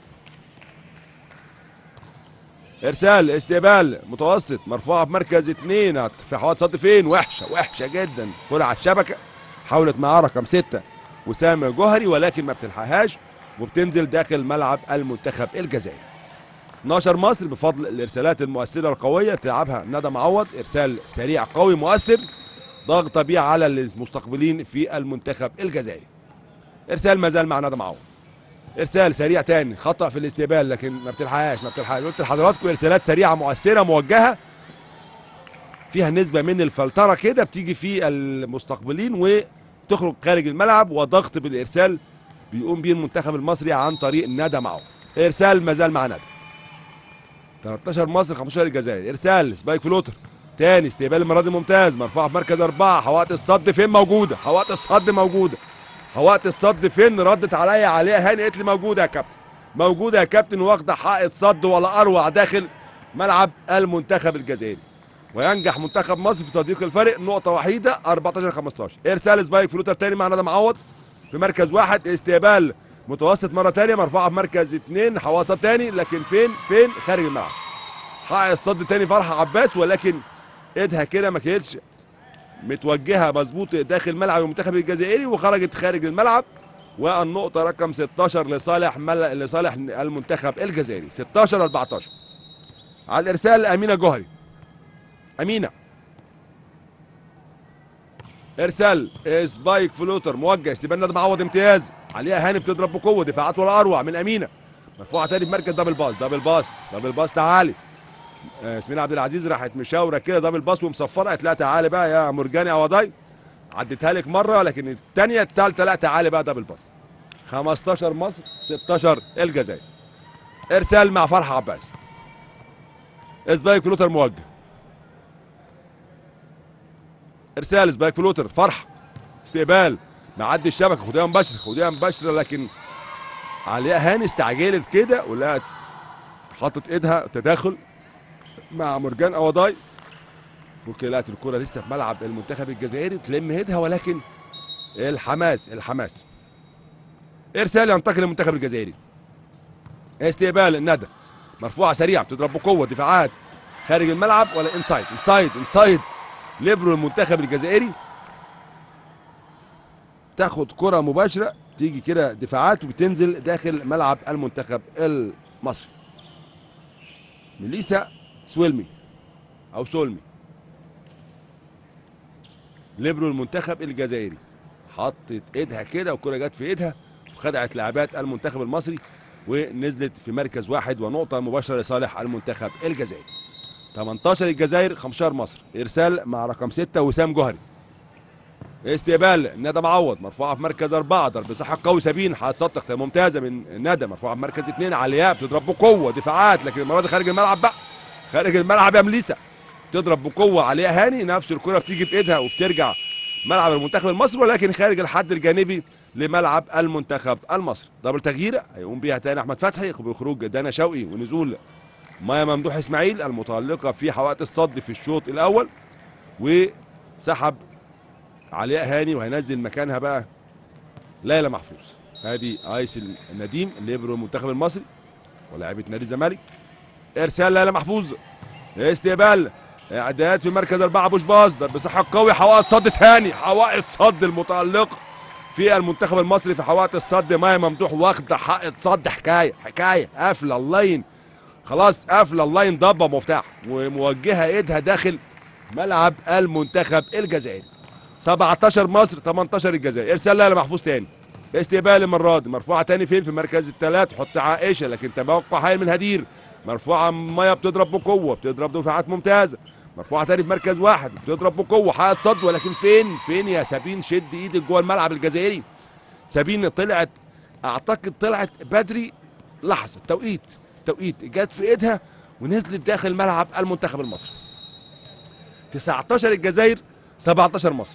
ارسال استقبال متوسط مرفوعه في مركز اثنين في حوالي صد فين وحشه وحشه جدا كره على الشبكه حاولت معاه رقم ستة وسام جوهري ولكن ما بتلحقهاش وبتنزل داخل ملعب المنتخب الجزائري 12 مصر بفضل الارسالات المؤثره القويه تلعبها ندى معوض ارسال سريع قوي مؤثر ضغط بيه على المستقبلين في المنتخب الجزائري ارسال ما زال مع ندى معوض ارسال سريع تاني خطا في الاستقبال لكن ما بتلحقهاش ما بتلحقهاش قلت لحضراتكم ارسالات سريعه مؤثره موجهه فيها نسبه من الفلتره كده بتيجي في المستقبلين وتخرج خارج الملعب وضغط بالارسال بيقوم بيه المنتخب المصري عن طريق ندى معه ارسال ما زال مع ندى 13 مصر 15 الجزائر ارسال سبايك فلوتر تاني استقبال المره دي ممتاز مرفوعه في مركز اربعه حوائط الصد فين موجوده حوائط الصد موجوده حوائط الصد فين ردت عليا عليها هاني قالت لي موجوده يا كابتن موجوده يا كابتن واخده حائط صد ولا اروع داخل ملعب المنتخب الجزائري وينجح منتخب مصر في تضييق الفرق نقطه وحيده 14 15 ارسال سبايك فلوتر تاني مع ندى معوض في مركز واحد استقبال متوسط مره تانية مرفوعه في مركز اثنين حواصل تاني لكن فين فين خارج الملعب حائط صد تاني فرحه عباس ولكن ايدها كده ما كانتش متوجهه مظبوط داخل ملعب المنتخب الجزائري وخرجت خارج الملعب والنقطة رقم 16 لصالح مل... لصالح المنتخب الجزائري 16 14 على الإرسال أمينة جوهري أمينة إرسال سبايك فلوتر موجه استبان ندى معوض امتياز عليها هاني بتضرب بقوة دفاعات ولا أروع من أمينة مرفوعة تاني في مركز دبل باس دبل باس دبل باس تعالي ياسمين عبد العزيز راحت مشاوره كده دبل باس ومصفره قالت لا تعالي بقى يا مرجاني عوضاي عديتها لك مره لكن الثانيه الثالثه لا تعالي بقى دبل باس 15 مصر 16 الجزائر ارسال مع فرحه عباس سبايك فلوتر موجه ارسال سبايك فلوتر فرحه استقبال معدي الشبكه خديها مباشره خديها مباشره لكن عليها هاني استعجلت كده ولقت حطت ايدها تداخل مع مرجان قواضاي وكلات الكرة لسه في ملعب المنتخب الجزائري تلم هيدها ولكن الحماس الحماس ارسال ينتقل للمنتخب الجزائري استقبال الندى مرفوعه سريعه بتضرب بقوه دفاعات خارج الملعب ولا انسايد انسايد انسايد ليبرو المنتخب الجزائري تاخد كرة مباشرة تيجي كده دفاعات وبتنزل داخل ملعب المنتخب المصري ميليسا سويلمي او سولمي ليبرو المنتخب الجزائري حطت ايدها كده والكره جت في ايدها وخدعت لاعبات المنتخب المصري ونزلت في مركز واحد ونقطه مباشره لصالح المنتخب الجزائري 18 الجزائر 15 مصر ارسال مع رقم 6 وسام جوهري استقبال ندى معوض مرفوعه في مركز اربعه ضرب صحه قوي سابين هتصدق ممتازه من ندى مرفوعه في مركز اثنين علياء بتضرب بقوه دفاعات لكن المره دي خارج الملعب بقى خارج الملعب يا مليسا تضرب بقوه عليها هاني نفس الكره بتيجي في ايدها وبترجع ملعب المنتخب المصري ولكن خارج الحد الجانبي لملعب المنتخب المصري دبل تغييره هيقوم بيها تاني احمد فتحي بخروج دانا شوقي ونزول مايا ممدوح اسماعيل المتالقه في حوائط الصد في الشوط الاول وسحب علياء هاني وهينزل مكانها بقى ليلى محفوظ ادي ايس النديم ليبرو المنتخب المصري ولاعيبه نادي الزمالك ارسال لاله محفوظ استقبال اعداد في مركز اربعه بوش باص ضرب صحه قوي حوائط صد تاني حوائط صد المتالقه في المنتخب المصري في حوائط الصد مايا ممدوح واخده حائط صد حكايه حكايه قافله اللاين خلاص قافله اللاين ضبه مفتاح وموجهه ايدها داخل ملعب المنتخب الجزائري 17 مصر 18 الجزائر ارسال لها محفوظ تاني استقبال المره دي مرفوعه تاني فين في مركز الثلاث حط عائشه لكن توقع هايل من هدير مرفوعه ميه بتضرب بقوه بتضرب دفاعات ممتازه مرفوعه تاني في مركز واحد بتضرب بقوه حائط صد ولكن فين فين يا سابين شد ايدك جوه الملعب الجزائري سابين طلعت اعتقد طلعت بدري لحظه توقيت توقيت جت في ايدها ونزلت داخل ملعب المنتخب المصري 19 الجزائر 17 مصر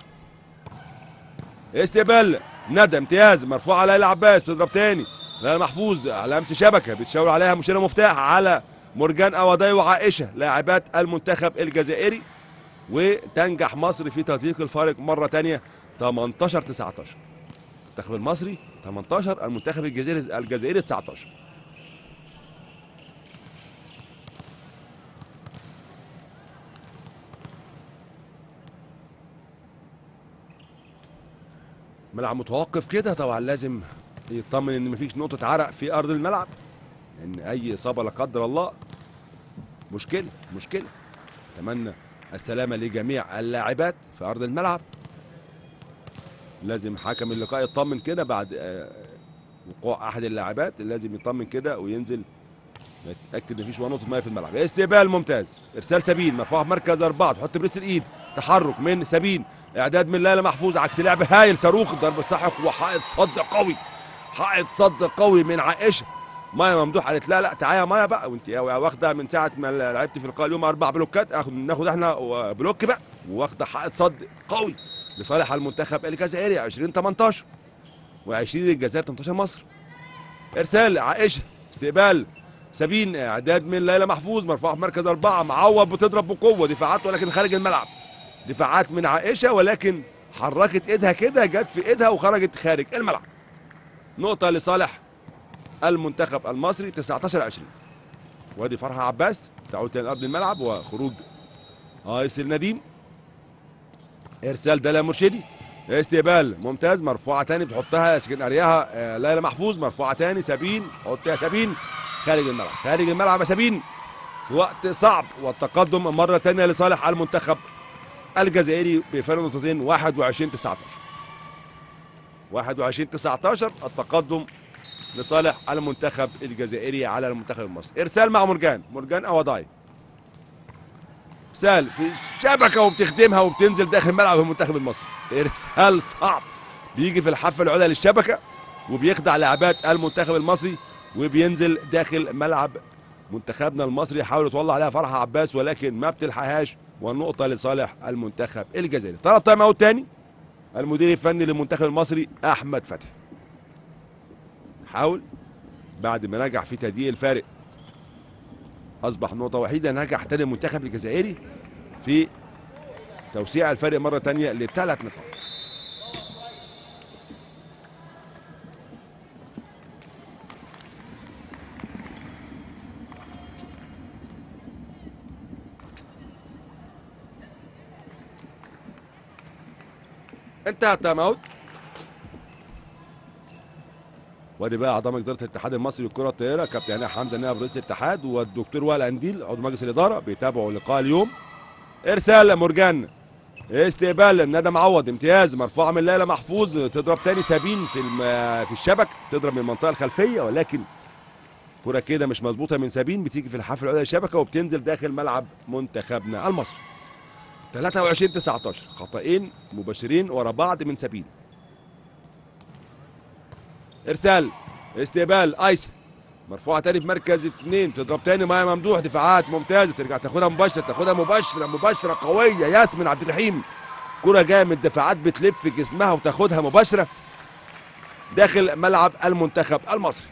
استقبال ندى امتياز مرفوعه ليلى عباس تضرب تاني ليلى محفوظ على امس شبكه بتشاور عليها مشيره مفتاح على مرجان اوداي وعائشه لاعبات المنتخب الجزائري وتنجح مصر في تضييق الفارق مره تانية 18 19 المنتخب المصري 18 المنتخب الجزائري الجزائري 19 ملعب متوقف كده طبعا لازم يطمن ان مفيش نقطه عرق في ارض الملعب ان اي اصابه لا قدر الله مشكله مشكله اتمنى السلامه لجميع اللاعبات في ارض الملعب لازم حكم اللقاء يطمن كده بعد آه، وقوع احد اللاعبات لازم يطمن كده وينزل يتاكد ان مفيش ولا نقطه ميه في الملعب استقبال ممتاز ارسال سبين مرفوع في مركز اربعه تحط بريس الايد تحرك من سبين اعداد من ليلى محفوظ عكس لعب هايل صاروخ ضرب سحق وحائط صد قوي حائط صد قوي من عائشه مايا ممدوح قالت لا لا تعالى يا مايا بقى وانت واخده من ساعه ما لعبت في اللقاء اليوم اربع بلوكات اخد ناخد احنا بلوك بقى واخده حائط صد قوي لصالح المنتخب الجزائري 20 18 و20 الجزائر 18 مصر ارسال عائشه استقبال سبين اعداد من ليلى محفوظ مرفوع في مركز اربعه معوض بتضرب بقوه دفاعات ولكن خارج الملعب دفاعات من عائشه ولكن حركت ايدها كده جت في ايدها وخرجت خارج الملعب نقطه لصالح المنتخب المصري 19 20 وادي فرحه عباس تعود تاني ارض الملعب وخروج ايس النديم ارسال دلا مرشدي استقبال ممتاز مرفوعه تاني بتحطها سكن ارياها آه، ليلى محفوظ مرفوعه تاني سابين حطها سابين خارج الملعب خارج الملعب يا سابين في وقت صعب والتقدم مره تانيه لصالح المنتخب الجزائري بفرق نقطتين 21 19 21 19 التقدم لصالح المنتخب الجزائري على المنتخب المصري ارسال مع مرجان مرجان اوداي ارسال في الشبكه وبتخدمها وبتنزل داخل ملعب المنتخب المصري ارسال صعب بيجي في الحافه العليا للشبكه وبيخدع لاعبات المنتخب المصري وبينزل داخل ملعب منتخبنا المصري يحاول يطلع عليها فرحه عباس ولكن ما بتلحقهاش والنقطه لصالح المنتخب الجزائري طلب تايم اوت تاني المدير الفني للمنتخب المصري احمد فتحي حاول بعد ما نجح في تضييق الفارق اصبح نقطه وحيده نجح تاني المنتخب الجزائري في توسيع الفارق مره تانية لثلاث نقاط انتهى التايم اوت وادي بقى اعضاء مجلس اداره الاتحاد المصري للكره الطائره كابتن هاني حمزه نائب رئيس الاتحاد والدكتور وائل انديل عضو مجلس الاداره بيتابعوا لقاء اليوم ارسال مرجان استقبال ندى معوض امتياز مرفوعه من ليلى محفوظ تضرب تاني سابين في الم... في الشبك تضرب من المنطقه الخلفيه ولكن كره كده مش مظبوطه من سابين بتيجي في الحافه العليا للشبكه وبتنزل داخل ملعب منتخبنا المصري 23 19 خطأين مباشرين ورا بعض من سابين ارسال استقبال ايسن مرفوعه تاني في مركز اثنين تضرب تاني مايا ممدوح دفاعات ممتازه ترجع تاخدها مباشره تاخدها مباشره مباشره قويه ياسمين عبد الرحيم كره جايه من الدفاعات بتلف جسمها وتاخدها مباشره داخل ملعب المنتخب المصري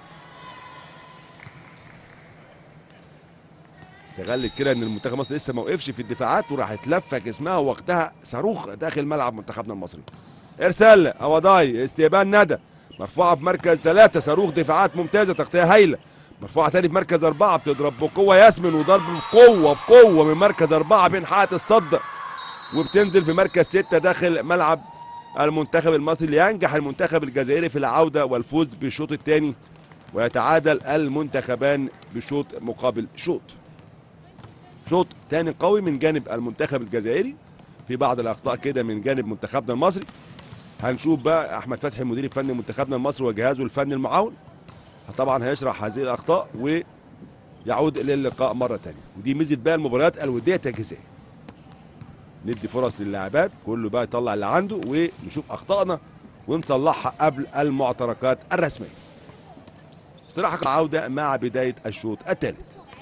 استغلت كده ان المنتخب المصري لسه ما وقفش في الدفاعات وراحت لفه جسمها ووقتها صاروخ داخل ملعب منتخبنا المصري ارسال اوداي استقبال ندى مرفوعه في مركز ثلاثة صاروخ دفاعات ممتازه تغطيه هايله مرفوعه تاني في مركز أربعة بتضرب بقوه ياسمن وضرب بقوه بقوه من مركز أربعة بين حائط الصد وبتنزل في مركز ستة داخل ملعب المنتخب المصري لينجح المنتخب الجزائري في العوده والفوز بالشوط الثاني ويتعادل المنتخبان بشوط مقابل شوط شوط تاني قوي من جانب المنتخب الجزائري في بعض الاخطاء كده من جانب منتخبنا المصري هنشوف بقى احمد فتحي المدير الفني منتخبنا المصري وجهازه الفني المعاون طبعا هيشرح هذه الاخطاء ويعود للقاء مره تانية ودي ميزه بقى المباريات الوديه التجهيزيه ندي فرص للاعبات كله بقى يطلع اللي عنده ونشوف اخطائنا ونصلحها قبل المعتركات الرسميه استراحه عوده مع بدايه الشوط الثالث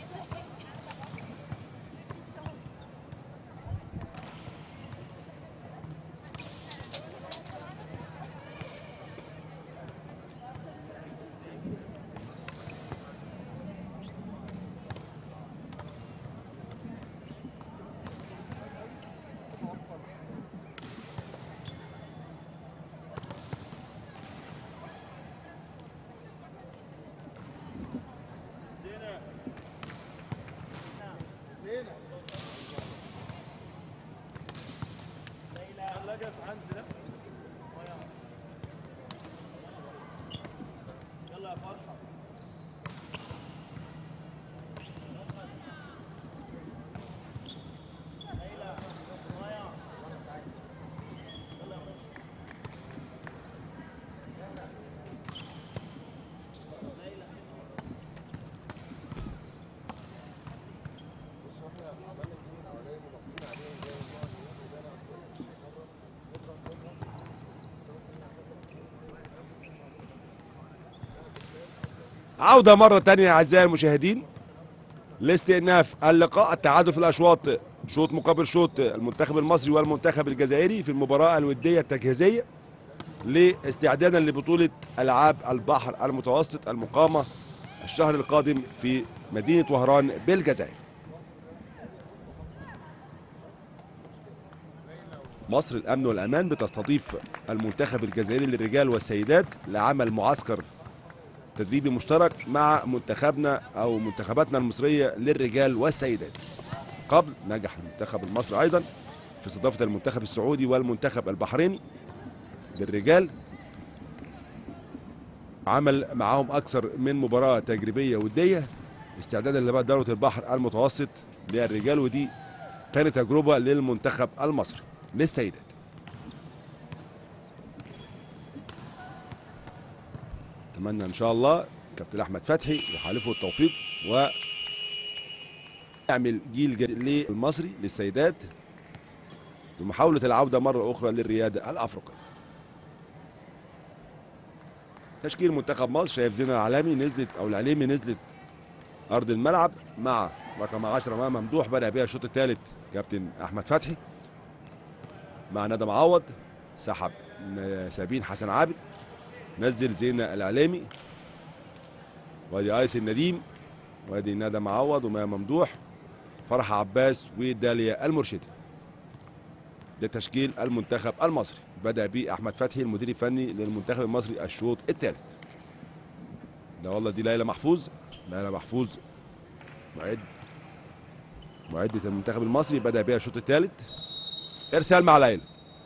عودة مرة تانية أعزائي المشاهدين لاستئناف اللقاء التعادل في الأشواط شوط مقابل شوط المنتخب المصري والمنتخب الجزائري في المباراة الودية التجهيزية لاستعدادا لبطولة ألعاب البحر المتوسط المقامة الشهر القادم في مدينة وهران بالجزائر مصر الأمن والأمان بتستضيف المنتخب الجزائري للرجال والسيدات لعمل معسكر تدريبي مشترك مع منتخبنا او منتخباتنا المصريه للرجال والسيدات. قبل نجح المنتخب المصري ايضا في استضافه المنتخب السعودي والمنتخب البحريني للرجال عمل معاهم اكثر من مباراه تجريبيه وديه استعدادا لبقى دوله البحر المتوسط للرجال ودي كانت تجربه للمنتخب المصري للسيدات. اتمنى ان شاء الله كابتن احمد فتحي يحالفه التوفيق و يعمل جيل جديد للمصري للسيدات بمحاولة العودة مرة أخرى للريادة الأفريقية. تشكيل منتخب مصر شايف زينة العلامي نزلت أو العليمي نزلت أرض الملعب مع رقم 10 مع ممدوح بدأ بيها الشوط الثالث كابتن أحمد فتحي مع ندى معوض سحب سابين حسن عابد نزل زينة العلامي وادي ايس النديم وادي ندى معوض وما ممدوح فرح عباس وداليا المرشدي ده تشكيل المنتخب المصري بدا به احمد فتحي المدير الفني للمنتخب المصري الشوط الثالث ده والله دي ليلى محفوظ ليلى محفوظ معد معدة المنتخب المصري بدا بها الشوط الثالث ارسال مع ليلى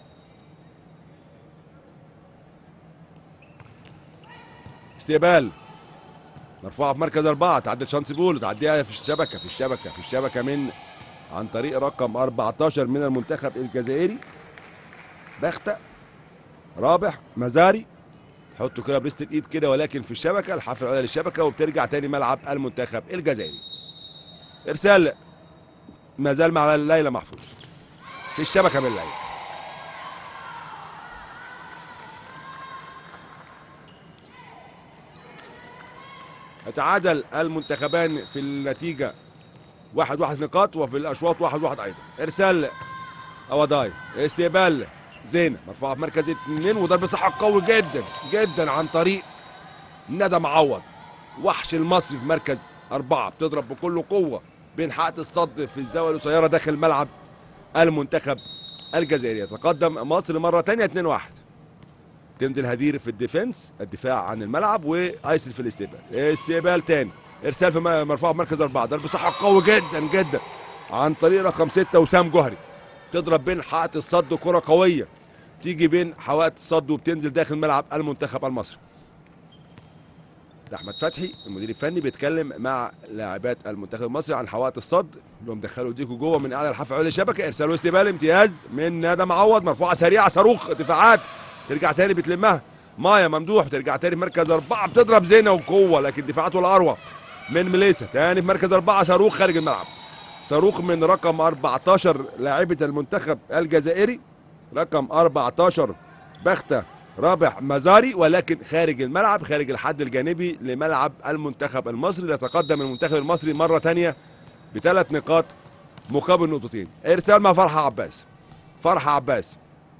استقبال مرفوعه في مركز اربعه تعدل شانسي بول تعديها في الشبكه في الشبكه في الشبكه من عن طريق رقم 14 من المنتخب الجزائري بختة رابح مزاري تحطه كده بريست الايد كده ولكن في الشبكه الحافه العليا للشبكه وبترجع تاني ملعب المنتخب الجزائري ارسال ما زال مع ليلى محفوظ في الشبكه من ليلى يتعادل المنتخبان في النتيجة واحد واحد نقاط وفي الأشواط واحد واحد أيضا إرسال أوداي استقبال زين مرفوعة في مركز اثنين وضرب صحة قوي جدا جدا عن طريق ندى معوض وحش المصري في مركز أربعة بتضرب بكل قوة بين حائط الصد في الزاوية القصيرة داخل ملعب المنتخب الجزائري يتقدم مصر مرة تانية 2-1 تنزل هدير في الديفنس الدفاع عن الملعب وايسل في الاستقبال استقبال تاني ارسال في م- مرفوع في مركز اربعه ضرب صح قوي جدا جدا عن طريق رقم سته وسام جوهري تضرب بين حائط الصد كره قويه تيجي بين حوائط الصد وبتنزل داخل ملعب المنتخب المصري ده احمد فتحي المدير الفني بيتكلم مع لاعبات المنتخب المصري عن حوائط الصد اللي هم دخلوا ديكو جوه من اعلى الحافه على الشبكه ارسال واستقبال امتياز من ندى معوض مرفوعه سريعه صاروخ دفاعات ترجع تاني بتلمها مايا ممدوح بترجع تاني في مركز اربعه بتضرب زينه وقوه لكن دفاعاته الاروع من مليسا تاني في مركز اربعه صاروخ خارج الملعب صاروخ من رقم 14 لاعبه المنتخب الجزائري رقم 14 بختة رابح مزاري ولكن خارج الملعب خارج الحد الجانبي لملعب المنتخب المصري يتقدم المنتخب المصري مرة تانية بثلاث نقاط مقابل نقطتين ارسال مع فرحة عباس فرحة عباس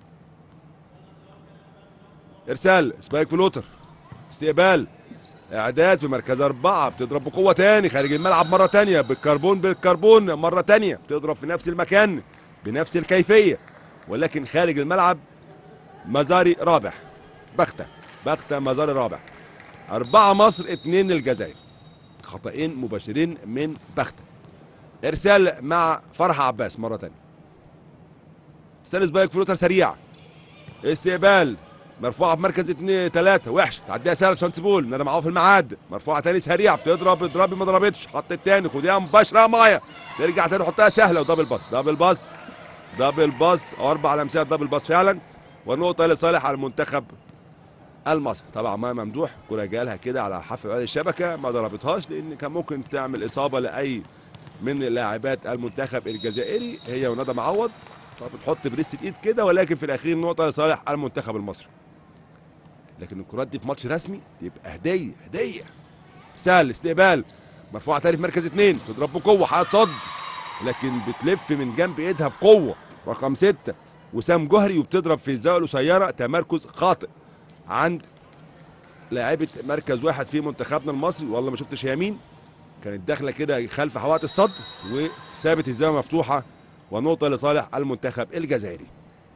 ارسال سبايك فلوتر استقبال اعداد في مركز اربعة بتضرب بقوة تاني خارج الملعب مرة تانية بالكربون بالكربون مرة تانية بتضرب في نفس المكان بنفس الكيفية ولكن خارج الملعب مزاري رابح بختة بختة مزاري رابح أربعة مصر اتنين الجزائر خطأين مباشرين من بختة إرسال مع فرحة عباس مرة تانية ارسال سبايك فلوتر سريع استقبال مرفوعة بمركز اتنين تلاتة وحش تعديها سهلة شانس بول ندى معاه في الميعاد مرفوعة تاني سريع بتضرب اضربي ما ضربتش حط التاني خديها مباشرة مايا ترجع تاني حطها سهلة ودبل باص دبل باص دبل باص او اربع لمسات دبل باص فعلا ونقطه لصالح المنتخب المصري طبعا ما ممدوح كره جالها كده على حافه عيال الشبكه ما ضربتهاش لان كان ممكن تعمل اصابه لاي من لاعبات المنتخب الجزائري هي وندى معوض فبتحط بريست الايد كده ولكن في الاخير نقطه لصالح المنتخب المصري لكن الكرات دي في ماتش رسمي تبقى هديه هديه سهل استقبال مرفوعه تاني في مركز اثنين تضرب بقوه حائط صد لكن بتلف من جنب ايدها بقوه رقم ستة وسام جوهري وبتضرب في الزاويه القصيره تمركز خاطئ عند لاعبة مركز واحد في منتخبنا المصري والله ما شفتش هي مين كانت داخله كده خلف حوائط الصد وسابت الزاويه مفتوحه ونقطه لصالح المنتخب الجزائري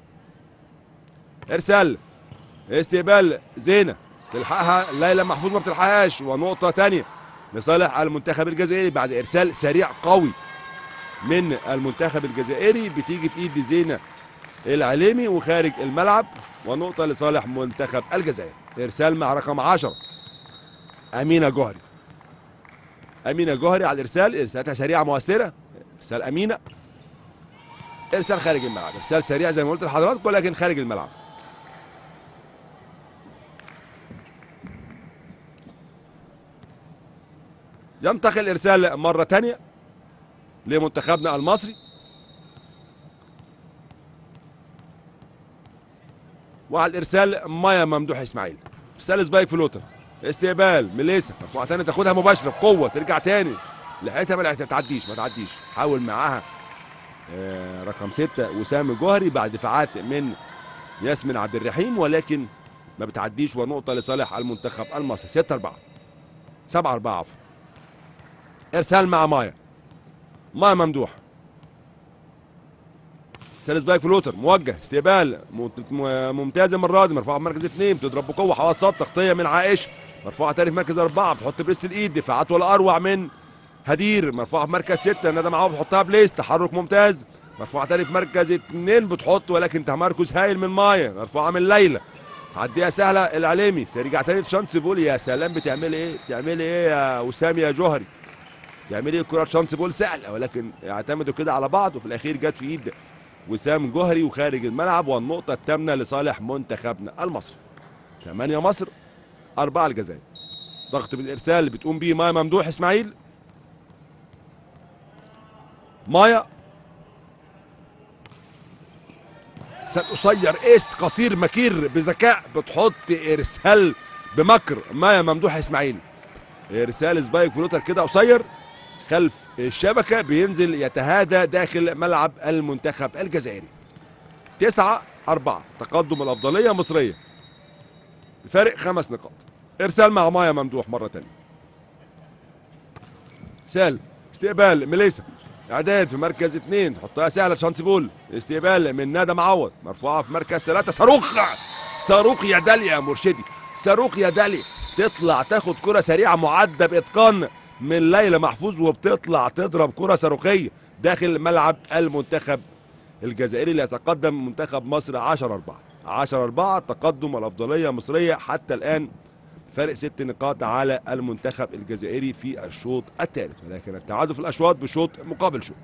ارسال استقبال زينه تلحقها ليلى محفوظ ما بتلحقهاش ونقطه تانية لصالح المنتخب الجزائري بعد ارسال سريع قوي من المنتخب الجزائري بتيجي في ايد زينه العليمي وخارج الملعب ونقطه لصالح منتخب الجزائر ارسال مع رقم 10 امينه جوهري امينه جوهري على الارسال ارسالاتها سريعه مؤثره ارسال امينه ارسال خارج الملعب ارسال سريع زي ما قلت لحضراتكم ولكن خارج الملعب ينتقل الارسال مره ثانيه لمنتخبنا المصري وعلى الارسال مايا ممدوح اسماعيل ارسال سبايك فلوتر استقبال مليسا مرفوعه تاني تاخدها مباشره بقوه ترجع تاني لحقتها ما لحقتها تعديش ما تعديش حاول معاها آه، رقم ستة وسام الجوهري بعد دفاعات من ياسمين عبد الرحيم ولكن ما بتعديش ونقطة لصالح المنتخب المصري 6 4 7 4 عفوا ارسال مع مايا مايا ممدوح سالس بايك فلوتر موجه استقبال ممت- م- ممتازه المره دي مرفوعه في مركز اثنين بتضرب بقوه حوالي صد تغطيه من عائشه مرفوعه تاني في مركز اربعه بتحط بريست الايد دفاعات ولا اروع من هدير مرفوعه في مركز سته ندى معاه بتحطها بليس تحرك ممتاز مرفوعه تاني في مركز اثنين بتحط ولكن تمركز هايل من مايا مرفوعه من ليلى عديها سهله العليمي ترجع تاني تشانس بول يا سلام بتعملي ايه بتعملي ايه يا وسام يا جوهري تعملي ايه كرة شانس بول سهله ولكن اعتمدوا كده على بعض وفي الاخير جت في ايد وسام جوهري وخارج الملعب والنقطه الثامنه لصالح منتخبنا المصري 8 مصر أربعة الجزائر ضغط بالإرسال بتقوم بيه مايا ممدوح إسماعيل مايا إرسال قصير إيس قصير مكير بذكاء بتحط إرسال بمكر مايا ممدوح إسماعيل إرسال سبايك فلوتر كده قصير خلف الشبكة بينزل يتهادى داخل ملعب المنتخب الجزائري تسعة أربعة تقدم الأفضلية مصرية بفارق خمس نقاط إرسال مع مايا ممدوح مرة تانية سال استقبال ميليسا اعداد في مركز اثنين تحطها سهله شانس بول استقبال من ندى معوض مرفوعه في مركز ثلاثه صاروخ صاروخ يا داليا يا مرشدي صاروخ يا داليا تطلع تاخد كرة سريعة معدة بإتقان من ليلى محفوظ وبتطلع تضرب كرة صاروخية داخل ملعب المنتخب الجزائري اللي يتقدم منتخب مصر 10 4 10 4 تقدم الأفضلية مصرية حتى الآن فرق ست نقاط على المنتخب الجزائري في الشوط الثالث ولكن التعادل في الأشواط بشوط مقابل شوط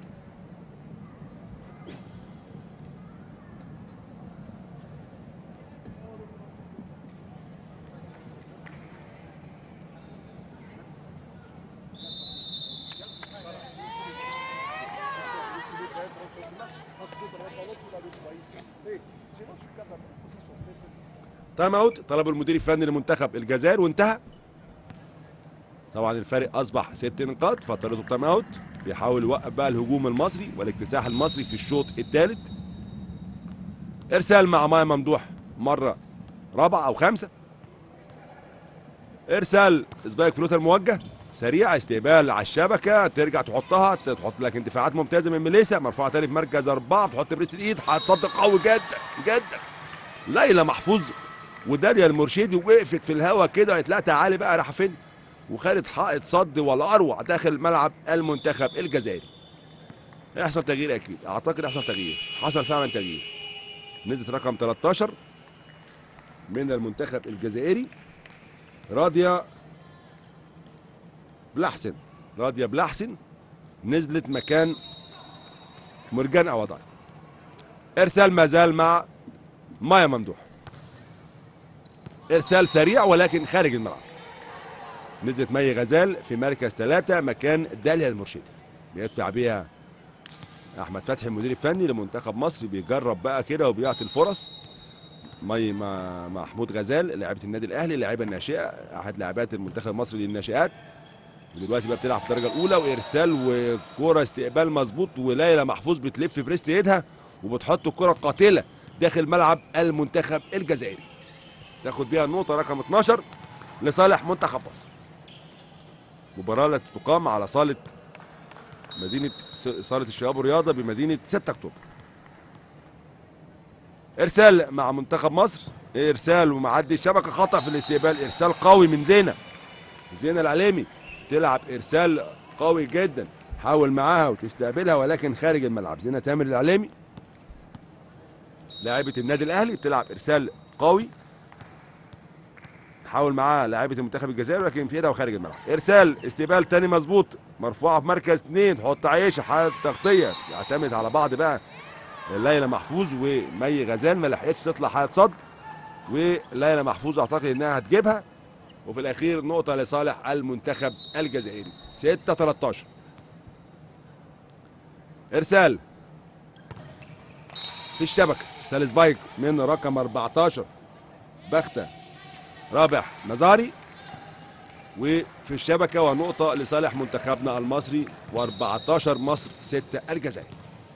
تايم اوت طلبه المدير الفني لمنتخب الجزائر وانتهى طبعا الفارق اصبح ست نقاط فاضطرته التايم اوت بيحاول يوقف بقى الهجوم المصري والاكتساح المصري في الشوط الثالث ارسال مع مايا ممدوح مره رابعه او خمسه ارسال سبايك فلوتر موجه سريع استقبال على الشبكه ترجع تحطها تحط لك اندفاعات ممتازه من ميليسا مرفوعه تاني في مركز اربعه بتحط بريس الايد هتصدق قوي جدا جدا ليلى محفوظ وداليا المرشدي وقفت في الهوا كده قالت لا تعالي بقى راح فين وخدت حائط صد ولا اروع داخل ملعب المنتخب الجزائري هيحصل تغيير اكيد اعتقد هيحصل تغيير حصل فعلا تغيير نزلت رقم 13 من المنتخب الجزائري راضيه بلحسن راضيه بلحسن نزلت مكان مرجان اوضاي ارسال ما زال مع مايا ممدوح ارسال سريع ولكن خارج الملعب نزلت مي غزال في مركز ثلاثة مكان داليا المرشدي بيدفع بيها احمد فتحي المدير الفني لمنتخب مصر بيجرب بقى كده وبيعطي الفرص مي مع محمود غزال لاعبة النادي الاهلي لاعبة الناشئة احد لاعبات المنتخب المصري للناشئات ودلوقتي بقى بتلعب في الدرجة الأولى وإرسال وكرة استقبال مظبوط وليلى محفوظ بتلف بريست إيدها وبتحط الكرة قاتلة داخل ملعب المنتخب الجزائري تاخد بيها النقطة رقم 12 لصالح منتخب مصر مباراة لا تقام على صالة مدينة صالة الشباب والرياضة بمدينة 6 أكتوبر إرسال مع منتخب مصر إرسال ومعدي الشبكة خطأ في الاستقبال إرسال قوي من زينة زينة العليمي تلعب إرسال قوي جدا حاول معاها وتستقبلها ولكن خارج الملعب زينة تامر العليمي لاعبة النادي الأهلي بتلعب إرسال قوي حاول معاه لاعيبه المنتخب الجزائري ولكن في ايدها وخارج الملعب ارسال استقبال تاني مظبوط مرفوعه في مركز اثنين حط عيشه حاله تغطيه يعتمد على بعض بقى ليلى محفوظ ومي غزال ما لحقتش تطلع حاله صد وليلى محفوظ اعتقد انها هتجيبها وفي الاخير نقطه لصالح المنتخب الجزائري 6 13 ارسال في الشبكه ارسال سبايك من رقم 14 بخته رابح مزاري وفي الشبكة ونقطة لصالح منتخبنا المصري و14 مصر 6 الجزائر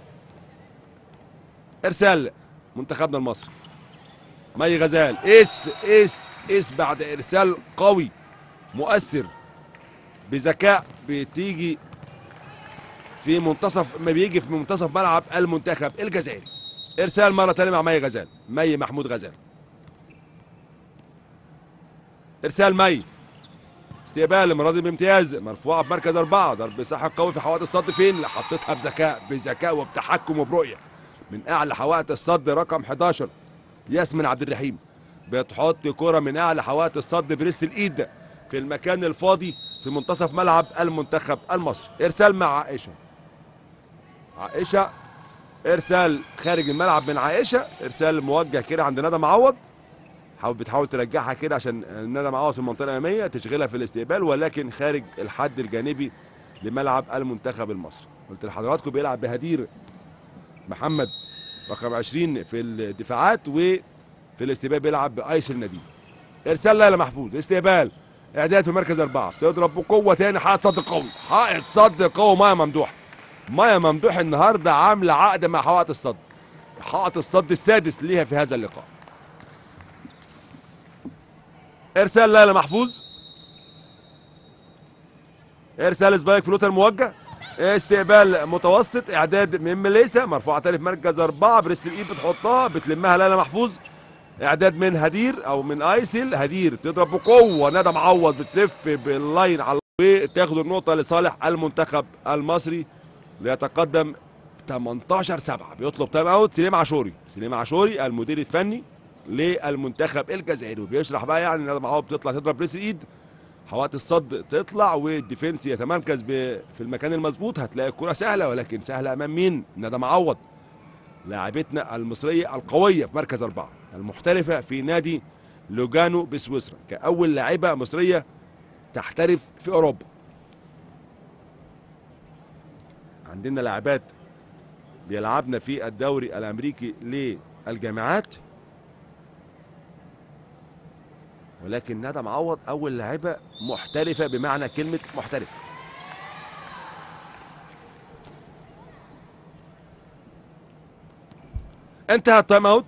إرسال منتخبنا المصري مي غزال اس اس اس بعد إرسال قوي مؤثر بذكاء بتيجي في منتصف ما بيجي في منتصف ملعب المنتخب الجزائري إرسال مرة تانية مع مي غزال مي محمود غزال ارسال مي استقبال المره دي بامتياز مرفوعه بمركز اربعه ضرب ساحق قوي في حوائط الصد فين اللي حطيتها بذكاء بذكاء وبتحكم وبرؤيه من اعلى حوائط الصد رقم 11 ياسمين عبد الرحيم بتحط كرة من اعلى حوائط الصد بريس الايد في المكان الفاضي في منتصف ملعب المنتخب المصري ارسال مع عائشه عائشه ارسال خارج الملعب من عائشه ارسال موجه كده عند ندى معوض حاول بتحاول ترجعها كده عشان ندى معوض في المنطقه الاماميه تشغلها في الاستقبال ولكن خارج الحد الجانبي لملعب المنتخب المصري قلت لحضراتكم بيلعب بهدير محمد رقم 20 في الدفاعات وفي الاستقبال بيلعب بايسر نديم ارسال ليلى محفوظ استقبال اعداد في مركز اربعه تضرب بقوه تاني حائط صد قوي حائط صد قوي مايا ممدوح مايا ممدوح النهارده عامله عقد مع حائط الصد حائط الصد السادس ليها في هذا اللقاء ارسال ليلى محفوظ ارسال سبايك فلوتر موجه استقبال متوسط اعداد من مليسا مرفوعه تاني في مركز اربعه بريست الايد بتحطها بتلمها ليلى محفوظ اعداد من هدير او من ايسل هدير تضرب بقوه ندى معوض بتلف باللاين على وتاخد النقطه لصالح المنتخب المصري ليتقدم 18 7 بيطلب تايم اوت سليم عاشوري سليم عاشوري المدير الفني للمنتخب الجزائري وبيشرح بقى يعني ندى معوض بتطلع تضرب بريس الايد حوات الصد تطلع والديفنس يتمركز ب- في المكان المظبوط هتلاقي الكره سهله ولكن سهله امام مين ندى معوض لاعبتنا المصريه القويه في مركز اربعه المحترفه في نادي لوجانو بسويسرا كاول لاعبه مصريه تحترف في اوروبا عندنا لاعبات بيلعبنا في الدوري الامريكي للجامعات ولكن ندى معوض اول لاعبه محترفه بمعنى كلمه محترفه انتهى التايم اوت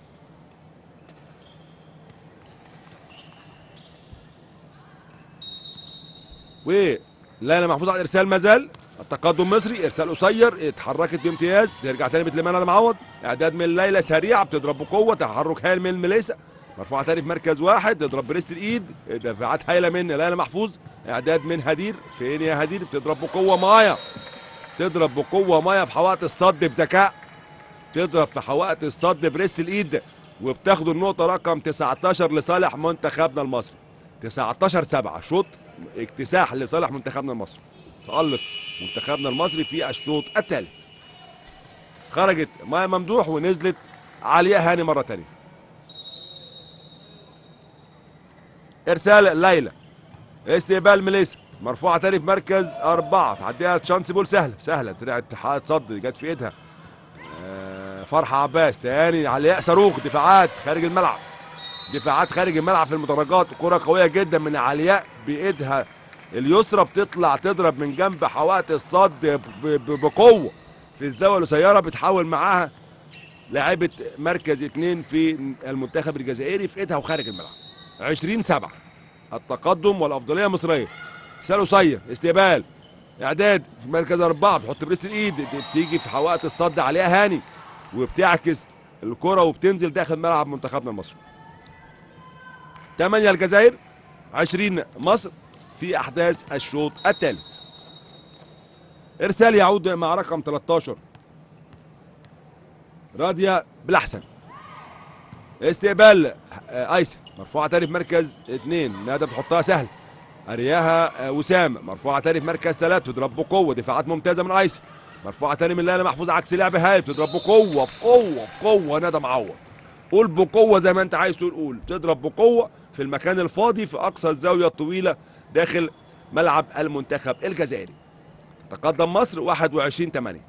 وليلى محفوظ على الارسال ما زال التقدم مصري ارسال قصير اتحركت بامتياز ترجع تاني بتلمها ندى معوض اعداد من ليلى سريع بتضرب بقوه تحرك هايل من ميليسا مرفوعه تاني في مركز واحد تضرب بريست الايد دفاعات هايله من ليلى محفوظ اعداد من هدير فين يا هدير بتضرب بقوه مايا تضرب بقوه مايا في حوائط الصد بذكاء تضرب في حوائط الصد بريست الايد وبتاخد النقطه رقم 19 لصالح منتخبنا المصري 19 7 شوط اكتساح لصالح منتخبنا المصري تألق منتخبنا المصري في الشوط الثالث خرجت مايا ممدوح ونزلت عليا هاني مره ثانيه ارسال ليلى استقبال ميليسا مرفوعه تاني في مركز اربعه تعديها تشانس بول سهله سهله طلعت حائط صد جت في ايدها آه، فرحه عباس تاني علياء صاروخ دفاعات خارج الملعب دفاعات خارج الملعب في المدرجات كرة قوية جدا من علياء بإيدها اليسرى بتطلع تضرب من جنب حوائط الصد ب- ب- بقوة في الزاوية القصيرة بتحاول معاها لاعبة مركز اتنين في المنتخب الجزائري في ايدها وخارج الملعب 20 7 التقدم والأفضلية مصرية سال قصير استقبال اعداد في مركز اربعه بتحط بريس الايد دي بتيجي في حوائط الصد عليها هاني وبتعكس الكره وبتنزل داخل ملعب منتخبنا المصري 8 الجزائر 20 مصر في احداث الشوط الثالث ارسال يعود مع رقم 13 راديا بالاحسن استقبال آه، ايسن مرفوعه تاني في مركز اثنين نادى بتحطها سهل ارياها آه، وسام مرفوعه تاني في مركز ثلاثة تضرب بقوه دفاعات ممتازه من ايسن مرفوعه تاني من ليلى محفوظ عكس لعب هاي بتضرب بقوه بقوه بقوه ندى معوض قول بقوه زي ما انت عايز تقول قول تضرب بقوه في المكان الفاضي في اقصى الزاويه الطويله داخل ملعب المنتخب الجزائري تقدم مصر 21 8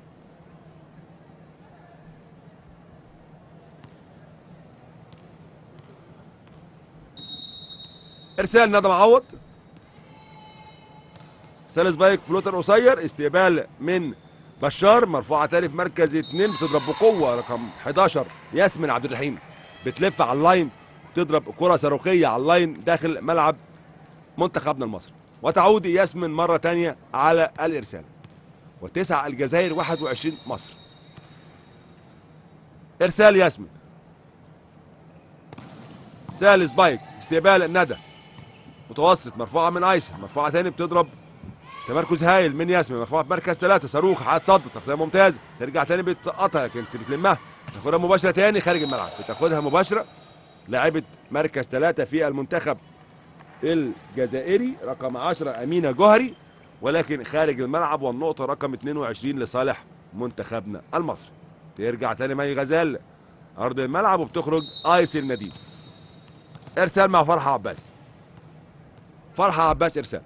ارسال ندى معوض ثالث بايك فلوتر قصير استقبال من بشار مرفوعه تاني في مركز اتنين بتضرب بقوه رقم 11 ياسمين عبد الرحيم بتلف على اللاين تضرب كره صاروخيه على اللاين داخل ملعب منتخبنا المصري وتعود ياسمين مره تانية على الارسال وتسعة الجزائر 21 مصر ارسال ياسمين ثالث بايك استقبال الندى متوسط مرفوعه من ايسن مرفوعه تاني بتضرب تمركز هايل من ياسمين مرفوعه في مركز ثلاثه صاروخ هتصد تغطيه ممتازه ترجع تاني بتسقطها لكن انت بتلمها تاخدها مباشره تاني خارج الملعب بتاخدها مباشره لاعبه مركز ثلاثه في المنتخب الجزائري رقم 10 امينه جوهري ولكن خارج الملعب والنقطه رقم 22 لصالح منتخبنا المصري ترجع تاني مي غزال ارض الملعب وبتخرج ايسل نديم ارسال مع فرحه عباس فرحه عباس ارسال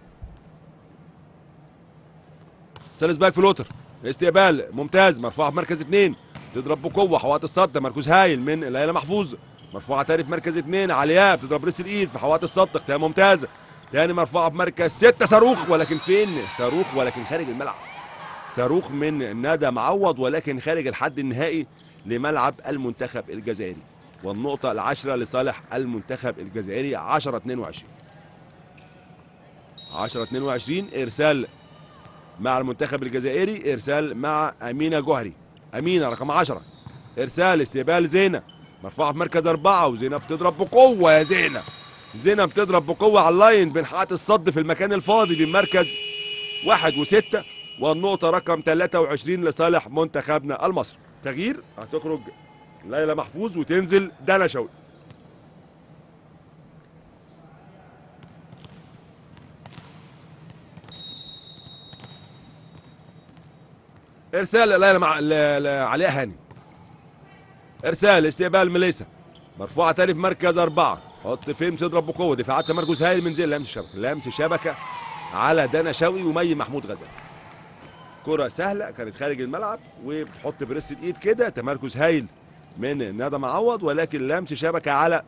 ثالث باك فلوتر استقبال ممتاز مرفوعه في مركز اثنين تضرب بقوه حوائط الصد مركز هايل من ليلى محفوظ مرفوعه تاني في مركز اثنين علياء بتضرب ريس الايد في حوائط الصد اختها ممتازه تاني مرفوعه في مركز ستة صاروخ ولكن فين صاروخ ولكن خارج الملعب صاروخ من ندى معوض ولكن خارج الحد النهائي لملعب المنتخب الجزائري والنقطة العشرة لصالح المنتخب الجزائري 10 22 10 22 إرسال مع المنتخب الجزائري إرسال مع أمينة جوهري أمينة رقم 10 إرسال استقبال زينة مرفوعه في مركز اربعه وزينه بتضرب بقوه يا زينه زينه بتضرب بقوه على اللاين بين حائط الصد في المكان الفاضي بين مركز واحد وستة والنقطة رقم 23 لصالح منتخبنا المصري تغيير هتخرج ليلى محفوظ وتنزل دانا شوقي ارسال ليلى مع ل- ل- علاء هاني ارسال استقبال مليسا مرفوعه تاني في مركز اربعه حط فين تضرب بقوه دفاعات تمركز هايل من زين لمس شبكه لمس شبكه على دانا شوقي ومي محمود غزال كرة سهلة كانت خارج الملعب وبتحط بريست الايد كده تمركز هايل من ندى معوض ولكن لمس شبكة على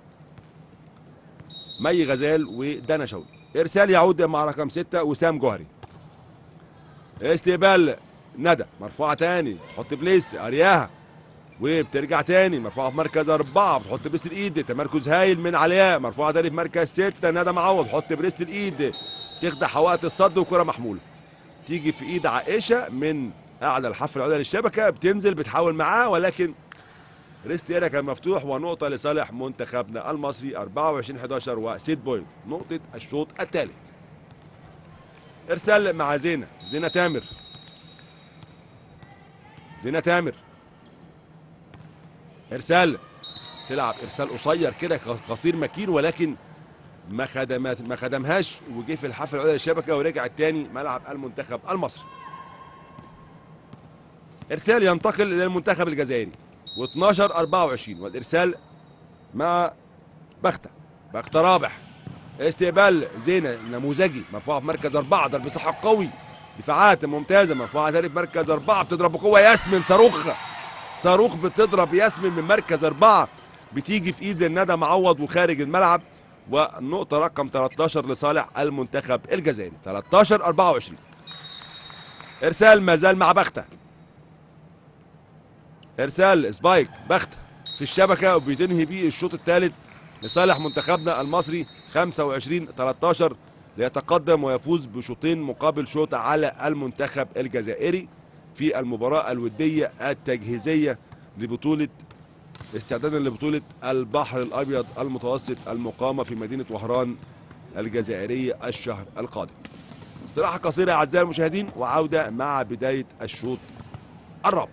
مي غزال ودانا شوقي ارسال يعود مع رقم ستة وسام جوهري استقبال ندى مرفوعة تاني حط بليس ارياها وبترجع تاني مرفوعة في مركز أربعة بتحط بريست الإيد تمركز هايل من علياء مرفوعة تاني في مركز ستة ندى معوض حط بريست الإيد تخدع حوائط الصد وكرة محمولة تيجي في إيد عائشة من أعلى الحافة العليا للشبكة بتنزل بتحاول معاه ولكن ريست إيريا كان مفتوح ونقطة لصالح منتخبنا المصري 24 11 وسيت بوينت نقطة الشوط الثالث إرسال مع زينة زينة تامر زينة تامر ارسال تلعب ارسال قصير كده قصير مكين ولكن ما خدمت ما خدمهاش وجه في الحافه العليا للشبكه ورجع تاني ملعب المنتخب المصري ارسال ينتقل للمنتخب الجزائري و12 24 والارسال مع بختة بختة رابح استقبال زينة نموذجي مرفوعة في مركز أربعة ضرب صحة قوي دفاعات ممتازة مرفوعة تاني في مركز أربعة بتضرب بقوة ياسمين صاروخ صاروخ بتضرب ياسمين من مركز أربعة بتيجي في إيد الندى معوض وخارج الملعب والنقطة رقم 13 لصالح المنتخب الجزائري 13 24 إرسال ما زال مع بختة إرسال سبايك بختة في الشبكة وبتنهي بيه الشوط الثالث لصالح منتخبنا المصري 25 13 ليتقدم ويفوز بشوطين مقابل شوط على المنتخب الجزائري في المباراة الودية التجهيزية لبطولة استعدادا لبطولة البحر الأبيض المتوسط المقامة في مدينة وهران الجزائرية الشهر القادم استراحة قصيرة أعزائي المشاهدين وعودة مع بداية الشوط الرابع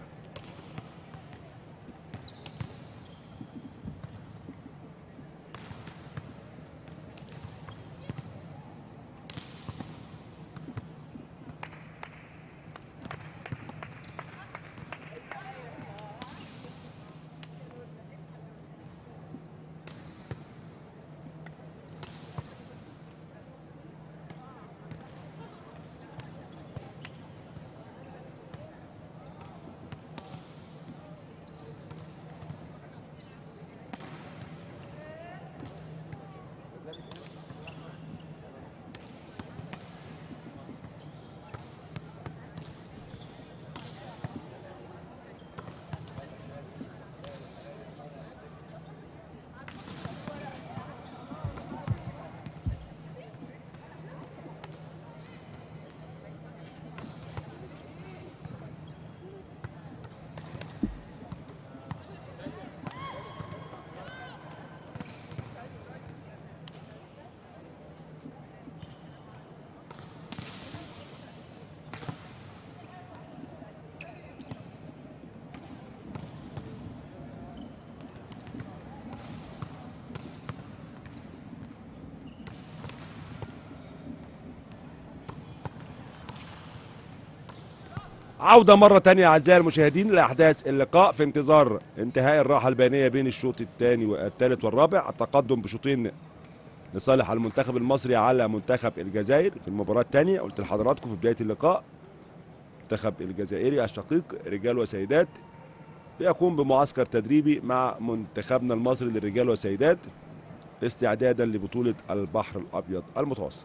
عودة مرة تانية أعزائي المشاهدين لأحداث اللقاء في انتظار انتهاء الراحة البيانية بين الشوط الثاني والثالث والرابع التقدم بشوطين لصالح المنتخب المصري على منتخب الجزائر في المباراة الثانية قلت لحضراتكم في بداية اللقاء المنتخب الجزائري الشقيق رجال وسيدات بيقوم بمعسكر تدريبي مع منتخبنا المصري للرجال والسيدات استعدادا لبطولة البحر الأبيض المتوسط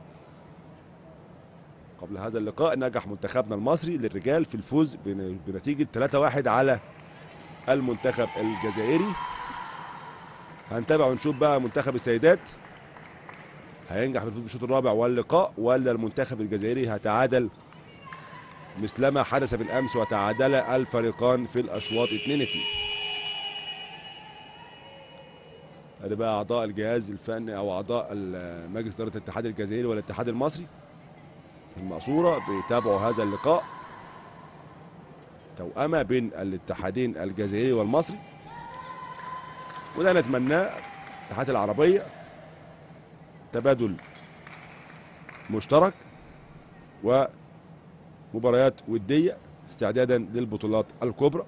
قبل هذا اللقاء نجح منتخبنا المصري للرجال في الفوز بن- بنتيجة 3-1 على المنتخب الجزائري هنتابع ونشوف بقى منتخب السيدات هينجح في الفوز بالشوط الرابع واللقاء ولا المنتخب الجزائري هيتعادل مثلما حدث بالامس وتعادل الفريقان في الاشواط 2-2 ادي بقى اعضاء الجهاز الفني او اعضاء ال- مجلس اداره الاتحاد الجزائري والاتحاد المصري في المقصوره بيتابعوا هذا اللقاء توأمة بين الاتحادين الجزائري والمصري وده نتمناه الاتحاد العربيه تبادل مشترك ومباريات وديه استعدادا للبطولات الكبرى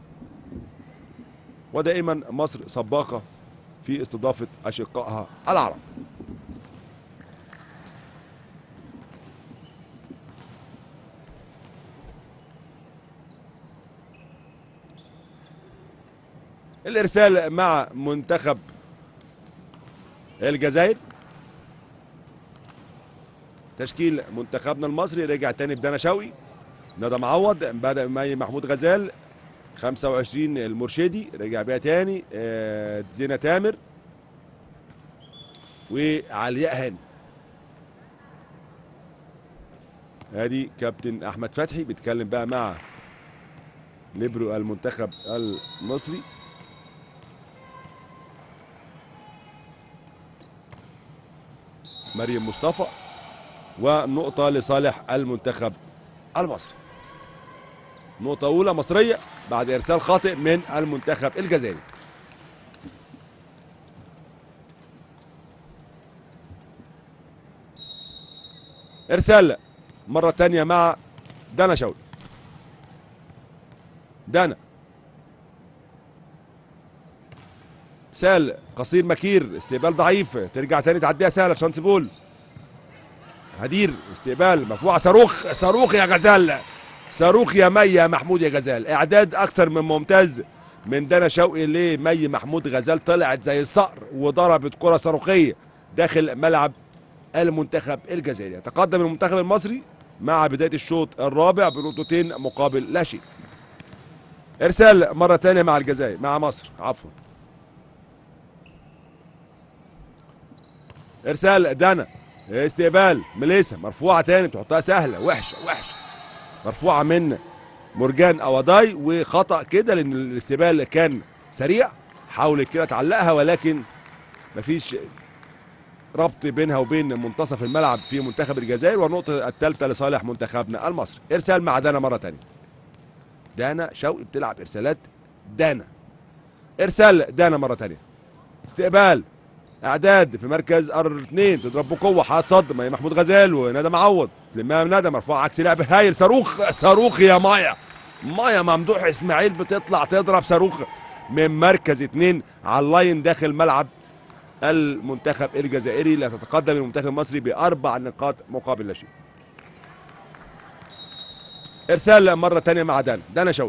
ودائما مصر سباقه في استضافه اشقائها العرب الارسال مع منتخب الجزائر تشكيل منتخبنا المصري رجع تاني بدنا شوقي ندى معوض بدا مي محمود غزال 25 المرشدي رجع بيها تاني آه، زينة تامر وعلياء هاني ادي كابتن احمد فتحي بيتكلم بقى مع ليبرو المنتخب المصري مريم مصطفى ونقطة لصالح المنتخب المصري نقطة أولى مصرية بعد إرسال خاطئ من المنتخب الجزائري إرسال مرة تانية مع دانا شوقي دانا سال قصير مكير استقبال ضعيف ترجع تاني تعديها سهلة شانس بول هدير استقبال مرفوعة صاروخ صاروخ يا غزال صاروخ يا مي يا محمود يا غزال اعداد اكثر من ممتاز من دانا شوقي لمي محمود غزال طلعت زي الصقر وضربت كرة صاروخية داخل ملعب المنتخب الجزائري يتقدم المنتخب المصري مع بداية الشوط الرابع بنقطتين مقابل لا شيء ارسال مرة تانية مع الجزائر مع مصر عفوا ارسال دانا استقبال مليسا مرفوعة تاني تحطها سهلة وحشة وحشة مرفوعة من مرجان أواداي وخطأ كده لأن الاستقبال كان سريع حاولت كده تعلقها ولكن مفيش ربط بينها وبين منتصف الملعب في منتخب الجزائر والنقطة الثالثة لصالح منتخبنا المصري إرسال مع دانا مرة تانية دانا شوقي بتلعب إرسالات دانا إرسال دانا مرة تانية استقبال اعداد في مركز ار 2 تضرب بقوه هتصد مي محمود غزال وندى معوض تلمها من ندى مرفوعه عكس لعب هايل صاروخ صاروخ يا مايا مايا ممدوح اسماعيل بتطلع تضرب صاروخ من مركز اثنين على اللاين داخل ملعب المنتخب الجزائري لا تتقدم المنتخب المصري باربع نقاط مقابل لا شيء ارسال مره ثانيه مع دانا دانا شوقي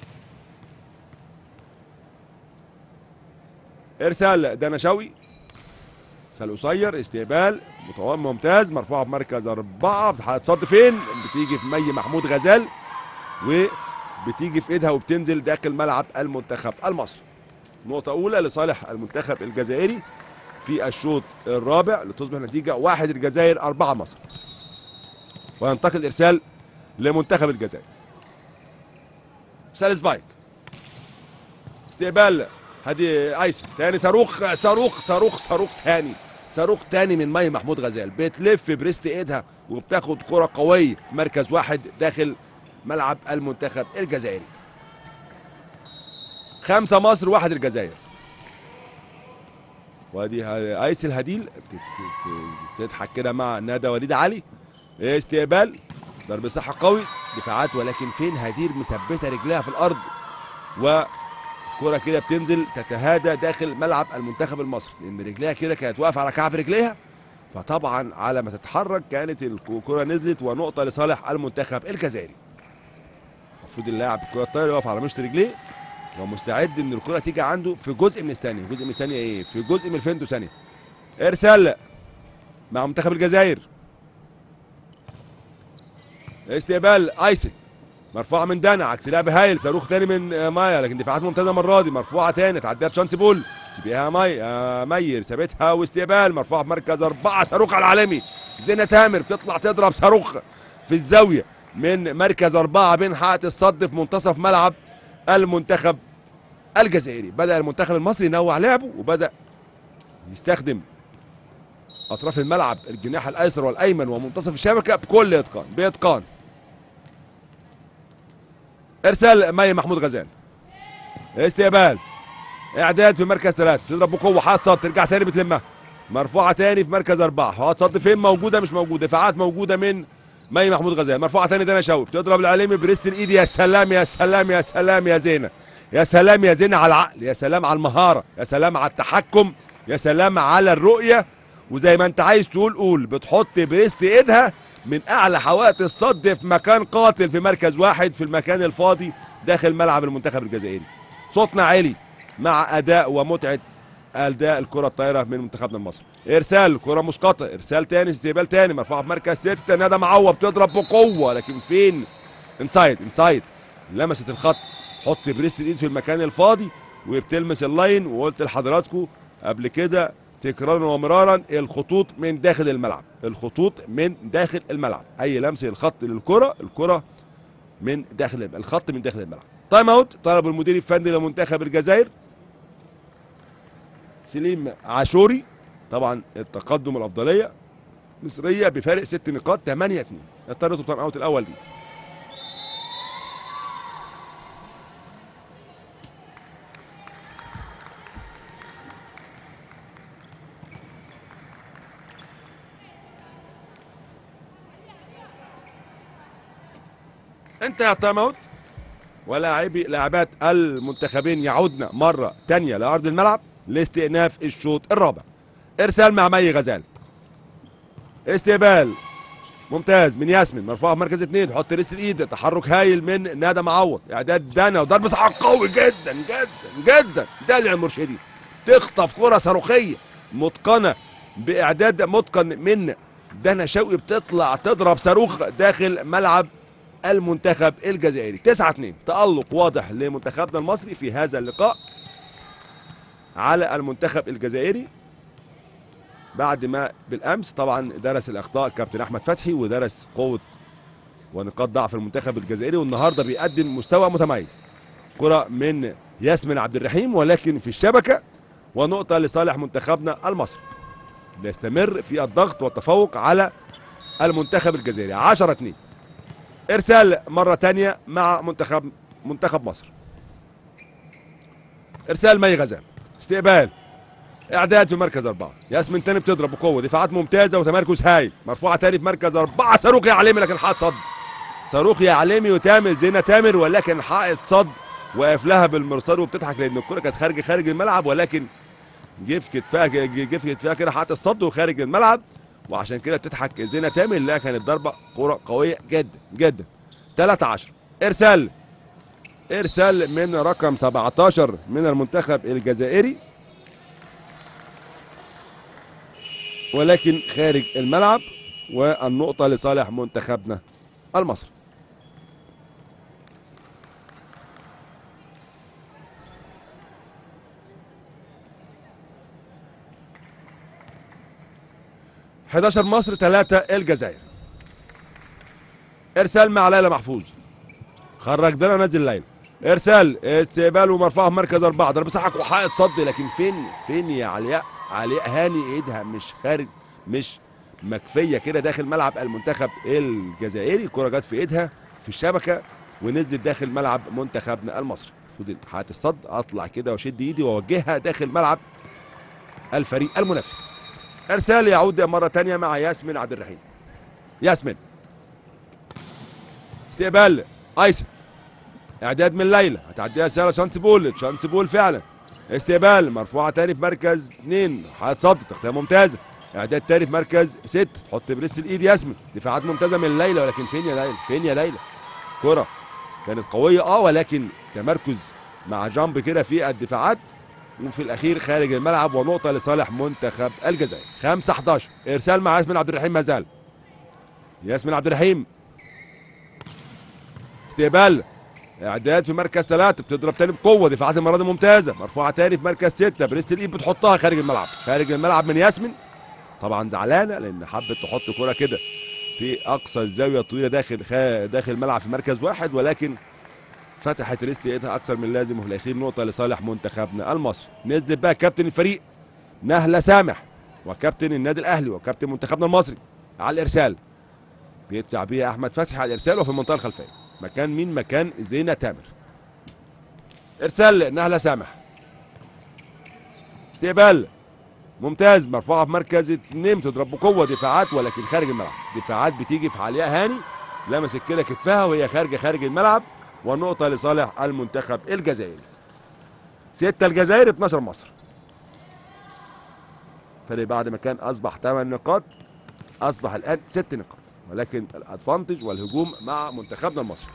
ارسال دانا شوقي ارسال قصير استقبال متوقع ممتاز مرفوعه بمركز اربعه هتصد فين؟ بتيجي في مي محمود غزال وبتيجي في ايدها وبتنزل داخل ملعب المنتخب المصري. نقطة أولى لصالح المنتخب الجزائري في الشوط الرابع لتصبح نتيجة واحد الجزائر أربعة مصر. وينتقل الإرسال لمنتخب الجزائر. ارسال سبايك. استقبال هدي ايسر تاني صاروخ صاروخ صاروخ صاروخ تاني صاروخ تاني من مي محمود غزال بتلف بريست ايدها وبتاخد كرة قوية في مركز واحد داخل ملعب المنتخب الجزائري خمسة مصر واحد الجزائر وادي ه- ايس الهديل بت- بت- بتضحك كده مع ندى وليد علي استقبال ضرب صحة قوي دفاعات ولكن فين هدير مثبتة رجليها في الارض و كرة كده بتنزل تتهادى داخل ملعب المنتخب المصري لان رجليها كده كانت واقفه على كعب رجليها فطبعا على ما تتحرك كانت الكرة نزلت ونقطة لصالح المنتخب الجزائري المفروض اللاعب الكرة الطايرة يقف على مشط رجليه ومستعد ان الكرة تيجي عنده في جزء من الثانية جزء من الثانية ايه في جزء من الفينتو ثانية ارسال مع منتخب الجزائر استقبال ايسن مرفوعه من دانا عكس لعب هايل صاروخ تاني من آه، مايا لكن دفاعات ممتازه المره دي مرفوعه تاني تعديها تشانس بول سيبيها ماي آه، مير سابتها واستقبال مرفوعه بمركز اربعه صاروخ على العالمي زينة تامر بتطلع تضرب صاروخ في الزاويه من مركز اربعه بين حائط الصد في منتصف ملعب المنتخب الجزائري بدا المنتخب المصري ينوع لعبه وبدا يستخدم اطراف الملعب الجناح الايسر والايمن ومنتصف الشبكه بكل اتقان باتقان ارسال مي محمود غزال استقبال اعداد في مركز ثلاثة تضرب بقوة حاط صد ترجع تاني بتلمها مرفوعة تاني في مركز أربعة حاط صد فين موجودة مش موجودة دفاعات موجودة من مي محمود غزال مرفوعة تاني دانا شوقي بتضرب العليمي بريست الايد يا سلام يا سلام يا سلام يا زينة يا سلام يا زينة على العقل يا سلام على المهارة يا سلام على التحكم يا سلام على الرؤية وزي ما انت عايز تقول قول بتحط بريست ايدها من اعلى حوائط الصد في مكان قاتل في مركز واحد في المكان الفاضي داخل ملعب المنتخب الجزائري صوتنا عالي مع اداء ومتعه اداء الكره الطايره من منتخبنا المصري ارسال كره مسقطه ارسال تاني استقبال تاني مرفوعه في مركز ستة ندى معوض بتضرب بقوه لكن فين انسايد انسايد لمست الخط حط بريست الايد في المكان الفاضي وبتلمس اللاين وقلت لحضراتكم قبل كده تكرارا ومرارا الخطوط من داخل الملعب الخطوط من داخل الملعب اي لمس الخط للكره الكره من داخل الملعب. الخط من داخل الملعب تايم اوت طلب المدير الفني لمنتخب الجزائر سليم عاشوري طبعا التقدم الافضليه مصريه بفارق ست نقاط 8 2 اضطرت التايم اوت الاول دي. انتهى التايم اوت ولاعبي لاعبات المنتخبين يعودن مره تانية لارض الملعب لاستئناف الشوط الرابع ارسال مع مي غزال استقبال ممتاز من ياسمين مرفوعه في مركز اثنين حط ريست الايد تحرك هايل من ندى معوض اعداد دانا وضرب صح قوي جدا جدا جدا دلع المرشدي تخطف كره صاروخيه متقنه باعداد متقن من دانا شوقي بتطلع تضرب صاروخ داخل ملعب المنتخب الجزائري 9 2 تألق واضح لمنتخبنا المصري في هذا اللقاء على المنتخب الجزائري بعد ما بالامس طبعا درس الاخطاء كابتن احمد فتحي ودرس قوه ونقاط ضعف المنتخب الجزائري والنهارده بيقدم مستوى متميز كره من ياسمين عبد الرحيم ولكن في الشبكه ونقطه لصالح منتخبنا المصري بيستمر في الضغط والتفوق على المنتخب الجزائري 10 2 ارسال مره تانية مع منتخب منتخب مصر ارسال مي غزال استقبال اعداد في مركز اربعه ياسمين تاني بتضرب بقوه دفاعات ممتازه وتمركز هايل مرفوعه تاني في مركز اربعه صاروخ يا عليمي لكن حائط صد صاروخ يا عليمي وتامر زينه تامر ولكن حائط صد واقف لها بالمرصاد وبتضحك لان الكره كانت خارج خارج الملعب ولكن جه في كتفها جه في كتفها كده حائط الصد وخارج الملعب وعشان كده بتضحك زينه تامر اللي كانت ضربه كره قويه جدا جدا 13 ارسال ارسال من رقم 17 من المنتخب الجزائري ولكن خارج الملعب والنقطة لصالح منتخبنا المصري حداشر مصر ثلاثة الجزائر ارسال مع ليلى محفوظ خرج دنا نزل ليلى ارسال استقبال ومرفوعه في مركز اربعه ضرب صحك وحائط صد لكن فين فين يا علياء علياء هاني ايدها مش خارج مش مكفيه كده داخل ملعب المنتخب الجزائري الكره جت في ايدها في الشبكه ونزلت داخل ملعب منتخبنا المصري فضل حائط الصد اطلع كده واشد ايدي واوجهها داخل ملعب الفريق المنافس ارسال يعود مره ثانيه مع ياسمين عبد الرحيم ياسمين استقبال ايسن اعداد من ليلى هتعديها سهله شانس بول شانس بول فعلا استقبال مرفوعه تاني في مركز اثنين هتصد تغطيه ممتازه اعداد تاني في مركز ست تحط بريست الايد ياسمين دفاعات ممتازه من ليلى ولكن فين يا ليلى فين يا ليلى كره كانت قويه اه ولكن تمركز مع جامب كده في الدفاعات وفي الاخير خارج الملعب ونقطه لصالح منتخب الجزائر 5 11 ارسال مع ياسمين عبد الرحيم ما زال ياسمين عبد الرحيم استقبال اعداد في مركز ثلاثة بتضرب تاني بقوة دفاعات المرة دي ممتازة مرفوعة تاني في مركز ستة بريست الايد بتحطها خارج الملعب خارج الملعب من ياسمين طبعا زعلانة لأن حبت تحط كرة كده في أقصى الزاوية الطويلة داخل خا داخل الملعب في مركز واحد ولكن فتحت ريست ايدها أكثر من لازم وفي الأخير نقطة لصالح منتخبنا المصري نزلت بقى كابتن الفريق نهله سامح وكابتن النادي الاهلي وكابتن منتخبنا المصري على الارسال بيدفع بيها احمد فتحي على الارسال وفي المنطقه الخلفيه مكان مين مكان زينه تامر ارسال نهله سامح استقبال ممتاز مرفوعه في مركز اتنين تضرب بقوه دفاعات ولكن خارج الملعب دفاعات بتيجي في علياء هاني لمست كده كتفها وهي خارجه خارج الملعب والنقطه لصالح المنتخب الجزائري 6 الجزائر 12 مصر فرق بعد ما كان اصبح 8 نقاط اصبح الان 6 نقاط ولكن الادفانتج والهجوم مع منتخبنا المصري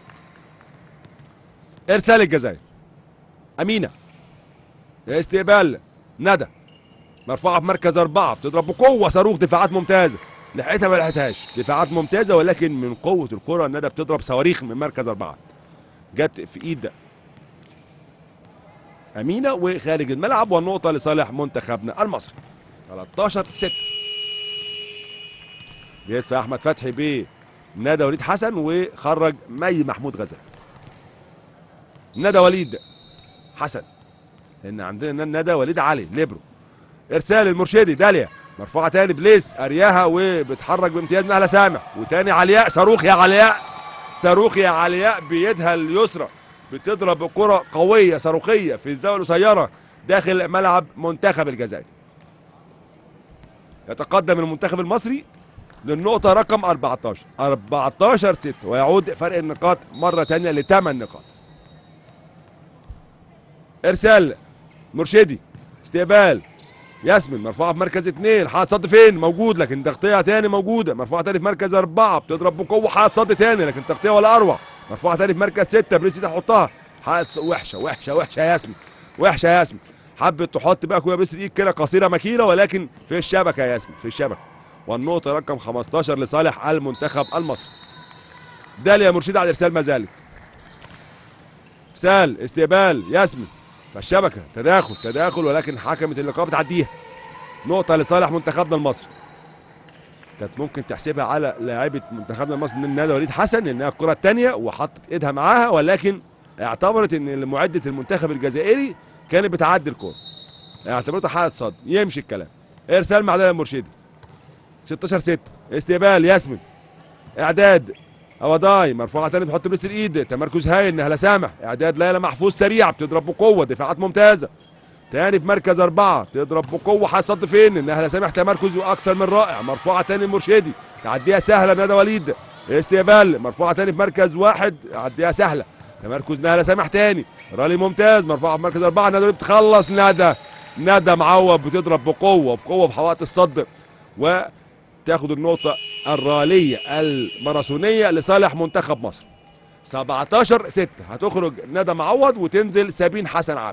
ارسال الجزائر امينه استقبال ندى مرفوعه في مركز اربعه بتضرب بقوه صاروخ دفاعات ممتازه لحقتها ما لحقتهاش دفاعات ممتازه ولكن من قوه الكره ندى بتضرب صواريخ من مركز اربعه جت في ايد امينه وخارج الملعب والنقطه لصالح منتخبنا المصري 13 6 بيدفع احمد فتحي ب ندى وليد حسن وخرج مي محمود غزال ندى وليد حسن لان عندنا ندى وليد علي ليبرو ارسال المرشدي داليا مرفوعه تاني بليس ارياها وبتحرك بامتياز نهله سامح وتاني علياء صاروخ يا علياء صاروخ يا علياء بيدها اليسرى بتضرب كرة قوية صاروخية في الزاوية القصيرة داخل ملعب منتخب الجزائر يتقدم المنتخب المصري للنقطة رقم 14 14 6 ويعود فرق النقاط مرة تانية لثمان نقاط ارسال مرشدي استقبال ياسمين مرفوعه في مركز اثنين حاط صد فين موجود لكن تغطيه تاني موجوده مرفوعه تاني في مركز اربعه بتضرب بقوه حاط صد تاني لكن تغطيه ولا اروع مرفوعه تاني في مركز سته بريسي تحطها حاط وحشه وحشه وحشه يا ياسمين وحشه يا ياسمين حبت تحط بقى كويه بس ايد كده قصيره مكيله ولكن في الشبكه يا ياسمين في الشبكه والنقطه رقم 15 لصالح المنتخب المصري داليا مرشد على الارسال ما زالت ارسال استقبال ياسمين فالشبكه تداخل تداخل ولكن حكمت اللقاء بتعديها نقطه لصالح منتخبنا المصري كانت ممكن تحسبها على لاعيبه منتخبنا المصري من ندى وليد حسن انها الكره الثانيه وحطت ايدها معاها ولكن اعتبرت ان معده المنتخب الجزائري كانت بتعدي الكوره اعتبرتها حاله صد يمشي الكلام ارسال مع داليا المرشدي 16 6 استقبال ياسمين اعداد اوضاي مرفوعه تاني بتحط بس الايد تمركز هايل نهله سامح اعداد ليلى محفوظ سريع بتضرب بقوه دفاعات ممتازه تاني في مركز أربعة تضرب بقوة هتصد فين نهله سامح تمركز أكثر من رائع مرفوعة تاني المرشدي تعديها سهلة ندى وليد استقبال مرفوعة تاني في مركز واحد عديها سهلة تمركز نهله سامح تاني رالي ممتاز مرفوعة في مركز أربعة ندى وليد بتخلص ندى ندى معوض بتضرب بقوة بقوة في حوائط الصد و تاخد النقطة الرالية الماراثونية لصالح منتخب مصر 17 6 هتخرج ندى معوض وتنزل سابين حسن عابد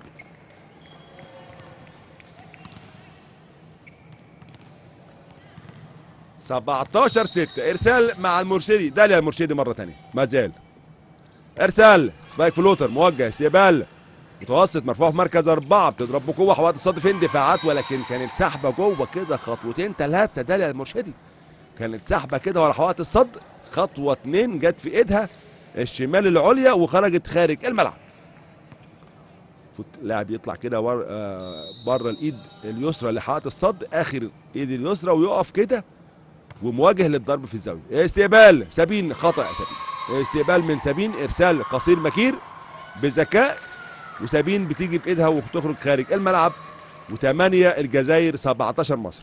سبعتاشر ستة ارسال مع المرشدي داليا المرشدي مرة تانية ما زال ارسال سبايك فلوتر موجه استقبال متوسط مرفوع في مركز أربعة بتضرب بقوة حوائط الصد فين دفاعات ولكن كانت سحبة جوه كده خطوتين ثلاثة داليا المرشدي كانت سحبة كده ورا حوائط الصد خطوة اتنين جت في ايدها الشمال العليا وخرجت خارج الملعب فوت لاعب يطلع كده ور... آه بره الايد اليسرى لحائط الصد اخر ايد اليسرى ويقف كده ومواجه للضرب في الزاويه استقبال سابين خطا يا سابين استقبال من سابين ارسال قصير مكير بذكاء وسابين بتيجي بايدها وتخرج خارج الملعب وثمانية الجزائر 17 مصر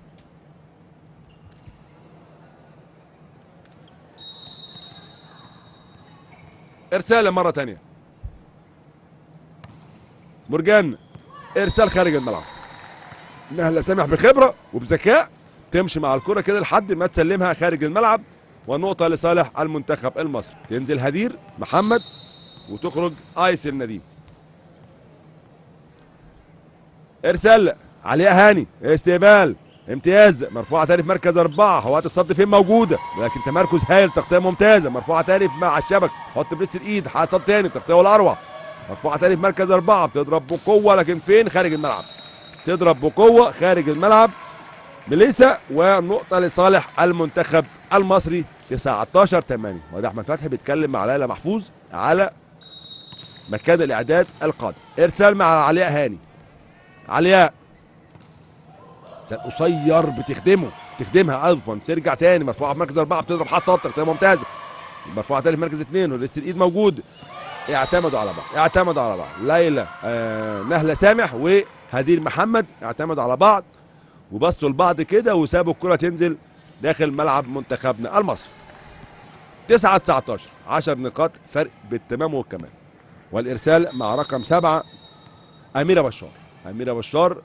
ارسال مره ثانيه مرجان ارسال خارج الملعب نهله سامح بخبره وبذكاء تمشي مع الكره كده لحد ما تسلمها خارج الملعب والنقطه لصالح المنتخب المصري تنزل هدير محمد وتخرج ايس النديم ارسال علياء هاني استقبال امتياز مرفوعه تاني في مركز اربعه حوات الصد فين موجوده لكن تمركز هايل تغطيه ممتازه مرفوعه تاني مع الشبك حط بريس الايد حاط صد تاني تغطيه ولا اروع مرفوعه تاني في مركز اربعه بتضرب بقوه لكن فين خارج الملعب تضرب بقوه خارج الملعب ميليسا ونقطه لصالح المنتخب المصري 19 8 وده احمد فتحي بيتكلم مع ليلى محفوظ على مكان الاعداد القادم ارسال مع علياء هاني علياء ارسال قصير بتخدمه تخدمها عفوا ترجع تاني مرفوعه في مركز اربعه بتضرب حد سطر تبقى ممتازه مرفوعه تاني في مركز اثنين ولسه الايد موجود اعتمدوا على بعض اعتمدوا على بعض ليلى آه نهله سامح وهدير محمد اعتمدوا على بعض وبصوا لبعض كده وسابوا الكره تنزل داخل ملعب منتخبنا المصري 9 19 10 نقاط فرق بالتمام والكمال والارسال مع رقم سبعة اميره بشار اميره بشار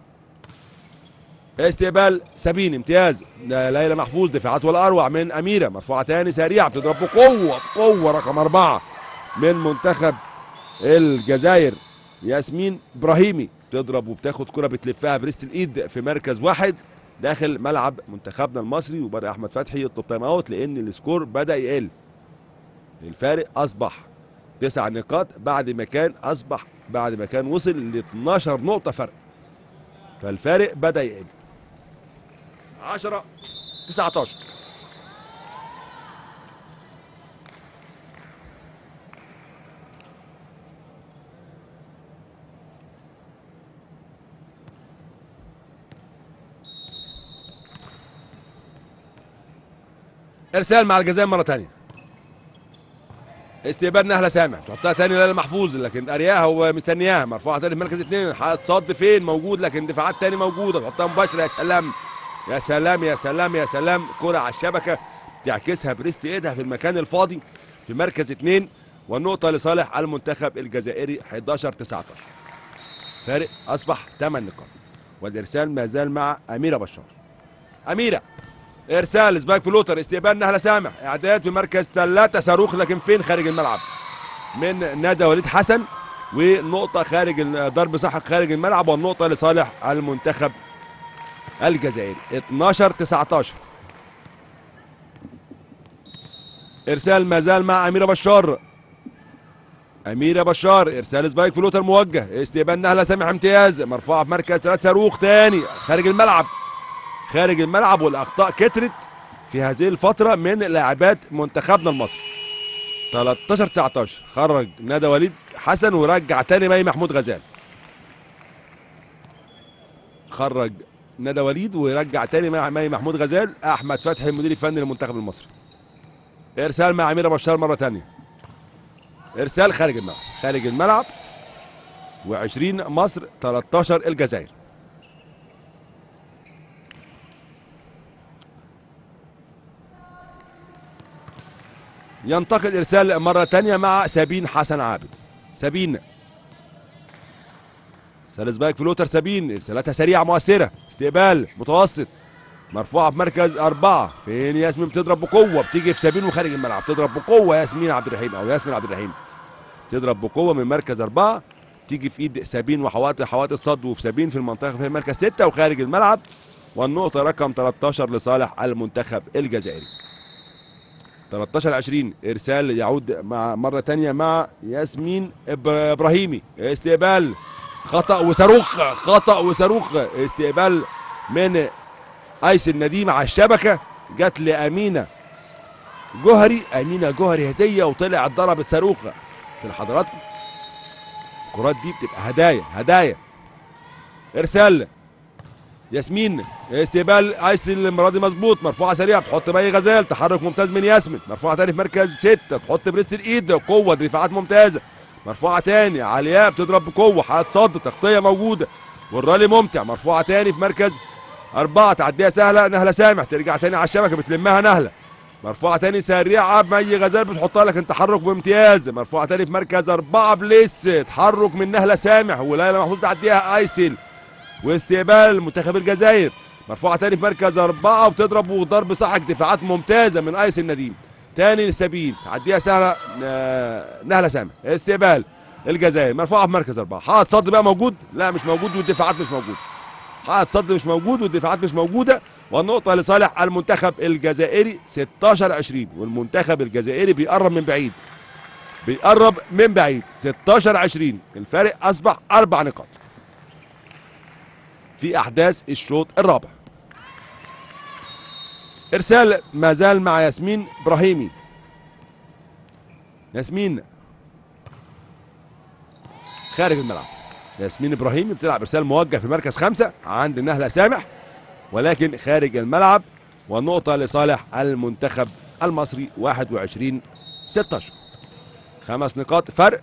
استقبال سبين امتياز ليلى محفوظ دفاعات والاروع من اميره مرفوعه تاني سريعه بتضرب بقوه بقوه رقم اربعه من منتخب الجزائر ياسمين ابراهيمي تضرب وبتاخد كره بتلفها بريست الايد في مركز واحد داخل ملعب منتخبنا المصري وبدا احمد فتحي يطلب تايم اوت لان السكور بدا يقل الفارق اصبح تسع نقاط بعد ما كان اصبح بعد ما كان وصل ل 12 نقطه فرق فالفارق بدا يقل 10 19 ارسال مع الجزائر مره ثانيه استقبال نهله سامح تحطها تاني ليلى محفوظ لكن ارياها ومستنياها مرفوعه تاني في مركز اثنين هتصد فين موجود لكن دفاعات تاني موجوده تحطها مباشره يا سلام يا سلام يا سلام يا سلام كره على الشبكه تعكسها بريست ايدها في المكان الفاضي في مركز اثنين والنقطه لصالح المنتخب الجزائري 11 19 فارق اصبح 8 نقاط والارسال ما زال مع اميره بشار اميره ارسال سبايك فلوتر استقبال نهله سامح اعداد في مركز ثلاثة صاروخ لكن فين خارج الملعب من نادى وليد حسن ونقطة خارج ضرب صح خارج الملعب والنقطة لصالح المنتخب الجزائري 12 19 ارسال ما زال مع اميره بشار اميره بشار ارسال سبايك فلوتر موجه استقبال نهله سامح امتياز مرفوعه في مركز ثلاث صاروخ تاني خارج الملعب خارج الملعب والاخطاء كترت في هذه الفتره من لاعبات منتخبنا المصري 13 19 خرج ندى وليد حسن ورجع تاني مي محمود غزال خرج ندى وليد ورجع تاني مي محمود غزال احمد فتحي المدير الفني للمنتخب المصري ارسال مع اميره بشار مره تانية ارسال خارج الملعب خارج الملعب و20 مصر 13 الجزائر ينتقل ارسال مره تانية مع سابين حسن عابد سابين ارسال سبايك فلوتر سابين ارسالاتها سريعه مؤثره استقبال متوسط مرفوعه بمركز اربعه فين ياسمين بتضرب بقوه بتيجي في سابين وخارج الملعب تضرب بقوه ياسمين عبد الرحيم او ياسمين عبد الرحيم تضرب بقوه من مركز اربعه تيجي في ايد سابين وحوات حوات الصد وفي سابين في المنطقه في مركز سته وخارج الملعب والنقطه رقم 13 لصالح المنتخب الجزائري 13 20 ارسال يعود مع مره ثانيه مع ياسمين ابراهيمي استقبال خطا وصاروخ خطا وصاروخ استقبال من ايس النديم على الشبكه جت لامينه جوهري امينه جوهري هديه وطلعت ضربت صاروخ لحضراتكم الكرات دي بتبقى هدايا هدايا ارسال ياسمين استقبال ايس المره دي مظبوط مرفوعه سريعه تحط مي غزال تحرك ممتاز من ياسمين مرفوعه تاني في مركز سته تحط بريست الايد قوه دفاعات ممتازه مرفوعه تاني علياء بتضرب بقوه هتصد تغطيه موجوده والرالي ممتع مرفوعه تاني في مركز اربعه تعديها سهله نهله سامح ترجع تاني على الشبكه بتلمها نهله مرفوعه تاني سريعه مي غزال بتحطها لكن تحرك بامتياز مرفوعه تاني في مركز اربعه بليس تحرك من نهله سامح وليلى محمود تعديها ايسل واستقبال منتخب الجزائر مرفوعه تاني في مركز اربعه وبتضرب وضرب صح دفاعات ممتازه من ايس النديم تاني لسبيل تعديها سهله نهله سامح استقبال الجزائر مرفوعه في مركز اربعه حائط صد بقى موجود لا مش موجود والدفاعات مش موجود حائط صد مش موجود والدفاعات مش موجوده والنقطه لصالح المنتخب الجزائري 16 20 والمنتخب الجزائري بيقرب من بعيد بيقرب من بعيد 16 20 الفارق اصبح اربع نقاط في احداث الشوط الرابع ارسال ما زال مع ياسمين ابراهيمي ياسمين خارج الملعب ياسمين ابراهيمي بتلعب ارسال موجه في مركز خمسه عند نهله سامح ولكن خارج الملعب والنقطة لصالح المنتخب المصري 21 16 خمس نقاط فرق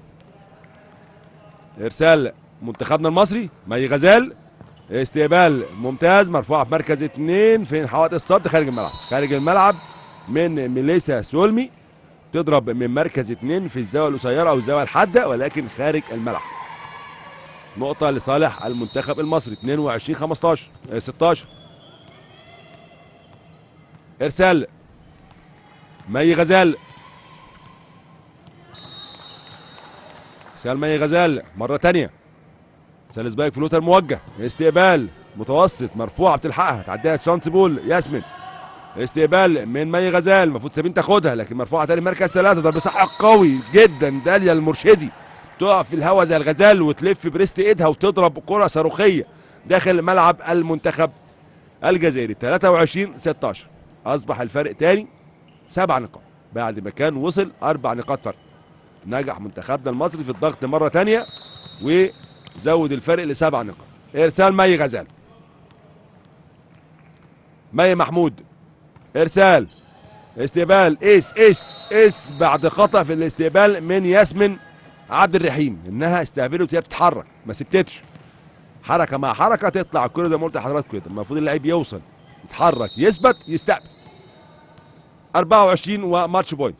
ارسال منتخبنا المصري مي غزال استقبال ممتاز مرفوعه في مركز اثنين فين حوائط الصد خارج الملعب خارج الملعب من ميليسا سولمي تضرب من مركز اثنين في الزاويه القصيره او الزاويه الحاده ولكن خارج الملعب نقطة لصالح المنتخب المصري 22 15 آه، 16 ارسال مي غزال ارسال مي غزال مرة تانية سالس بايك فلوتر موجه استقبال متوسط مرفوعة بتلحقها تعديها شانس بول ياسمين استقبال من مي غزال المفروض سابين تاخدها لكن مرفوعة تاني مركز ثلاثة ضرب صح قوي جدا داليا المرشدي تقف في الهواء زي الغزال وتلف بريست ايدها وتضرب كرة صاروخية داخل ملعب المنتخب الجزائري 23 16 اصبح الفرق تاني سبع نقاط بعد ما كان وصل اربع نقاط فرق نجح منتخبنا المصري في الضغط مرة تانية وزود الفرق لسبع نقاط ارسال مي غزال مي محمود ارسال استقبال اس اس اس بعد خطا في الاستقبال من ياسمين عبد الرحيم انها استقبلت وهي بتتحرك ما سبتتش حركه مع حركه تطلع الكره زي ما قلت لحضراتكم كده المفروض اللعيب يوصل يتحرك يثبت يستقبل 24 وماتش بوينت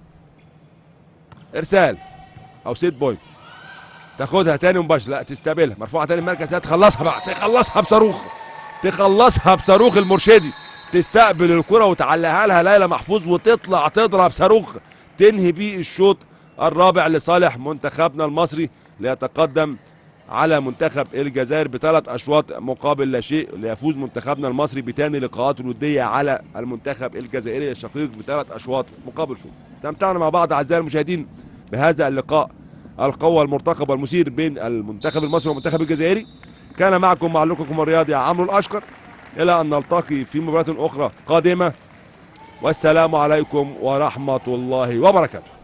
ارسال او سيت بوينت تاخدها تاني مباشر لا تستقبلها مرفوعه تاني مركز ثلاثة، تخلصها بقى تخلصها بصاروخ تخلصها بصاروخ المرشدي تستقبل الكره وتعلقها لها ليلى محفوظ وتطلع تضرب صاروخ تنهي بيه الشوط الرابع لصالح منتخبنا المصري ليتقدم على منتخب الجزائر بثلاث اشواط مقابل لا شيء ليفوز منتخبنا المصري بثاني لقاءاته الوديه على المنتخب الجزائري الشقيق بثلاث اشواط مقابل شوط. استمتعنا مع بعض اعزائي المشاهدين بهذا اللقاء القوة المرتقب والمثير بين المنتخب المصري والمنتخب الجزائري كان معكم معلقكم الرياضي عمرو الاشقر الى ان نلتقي في مباراة اخرى قادمة والسلام عليكم ورحمة الله وبركاته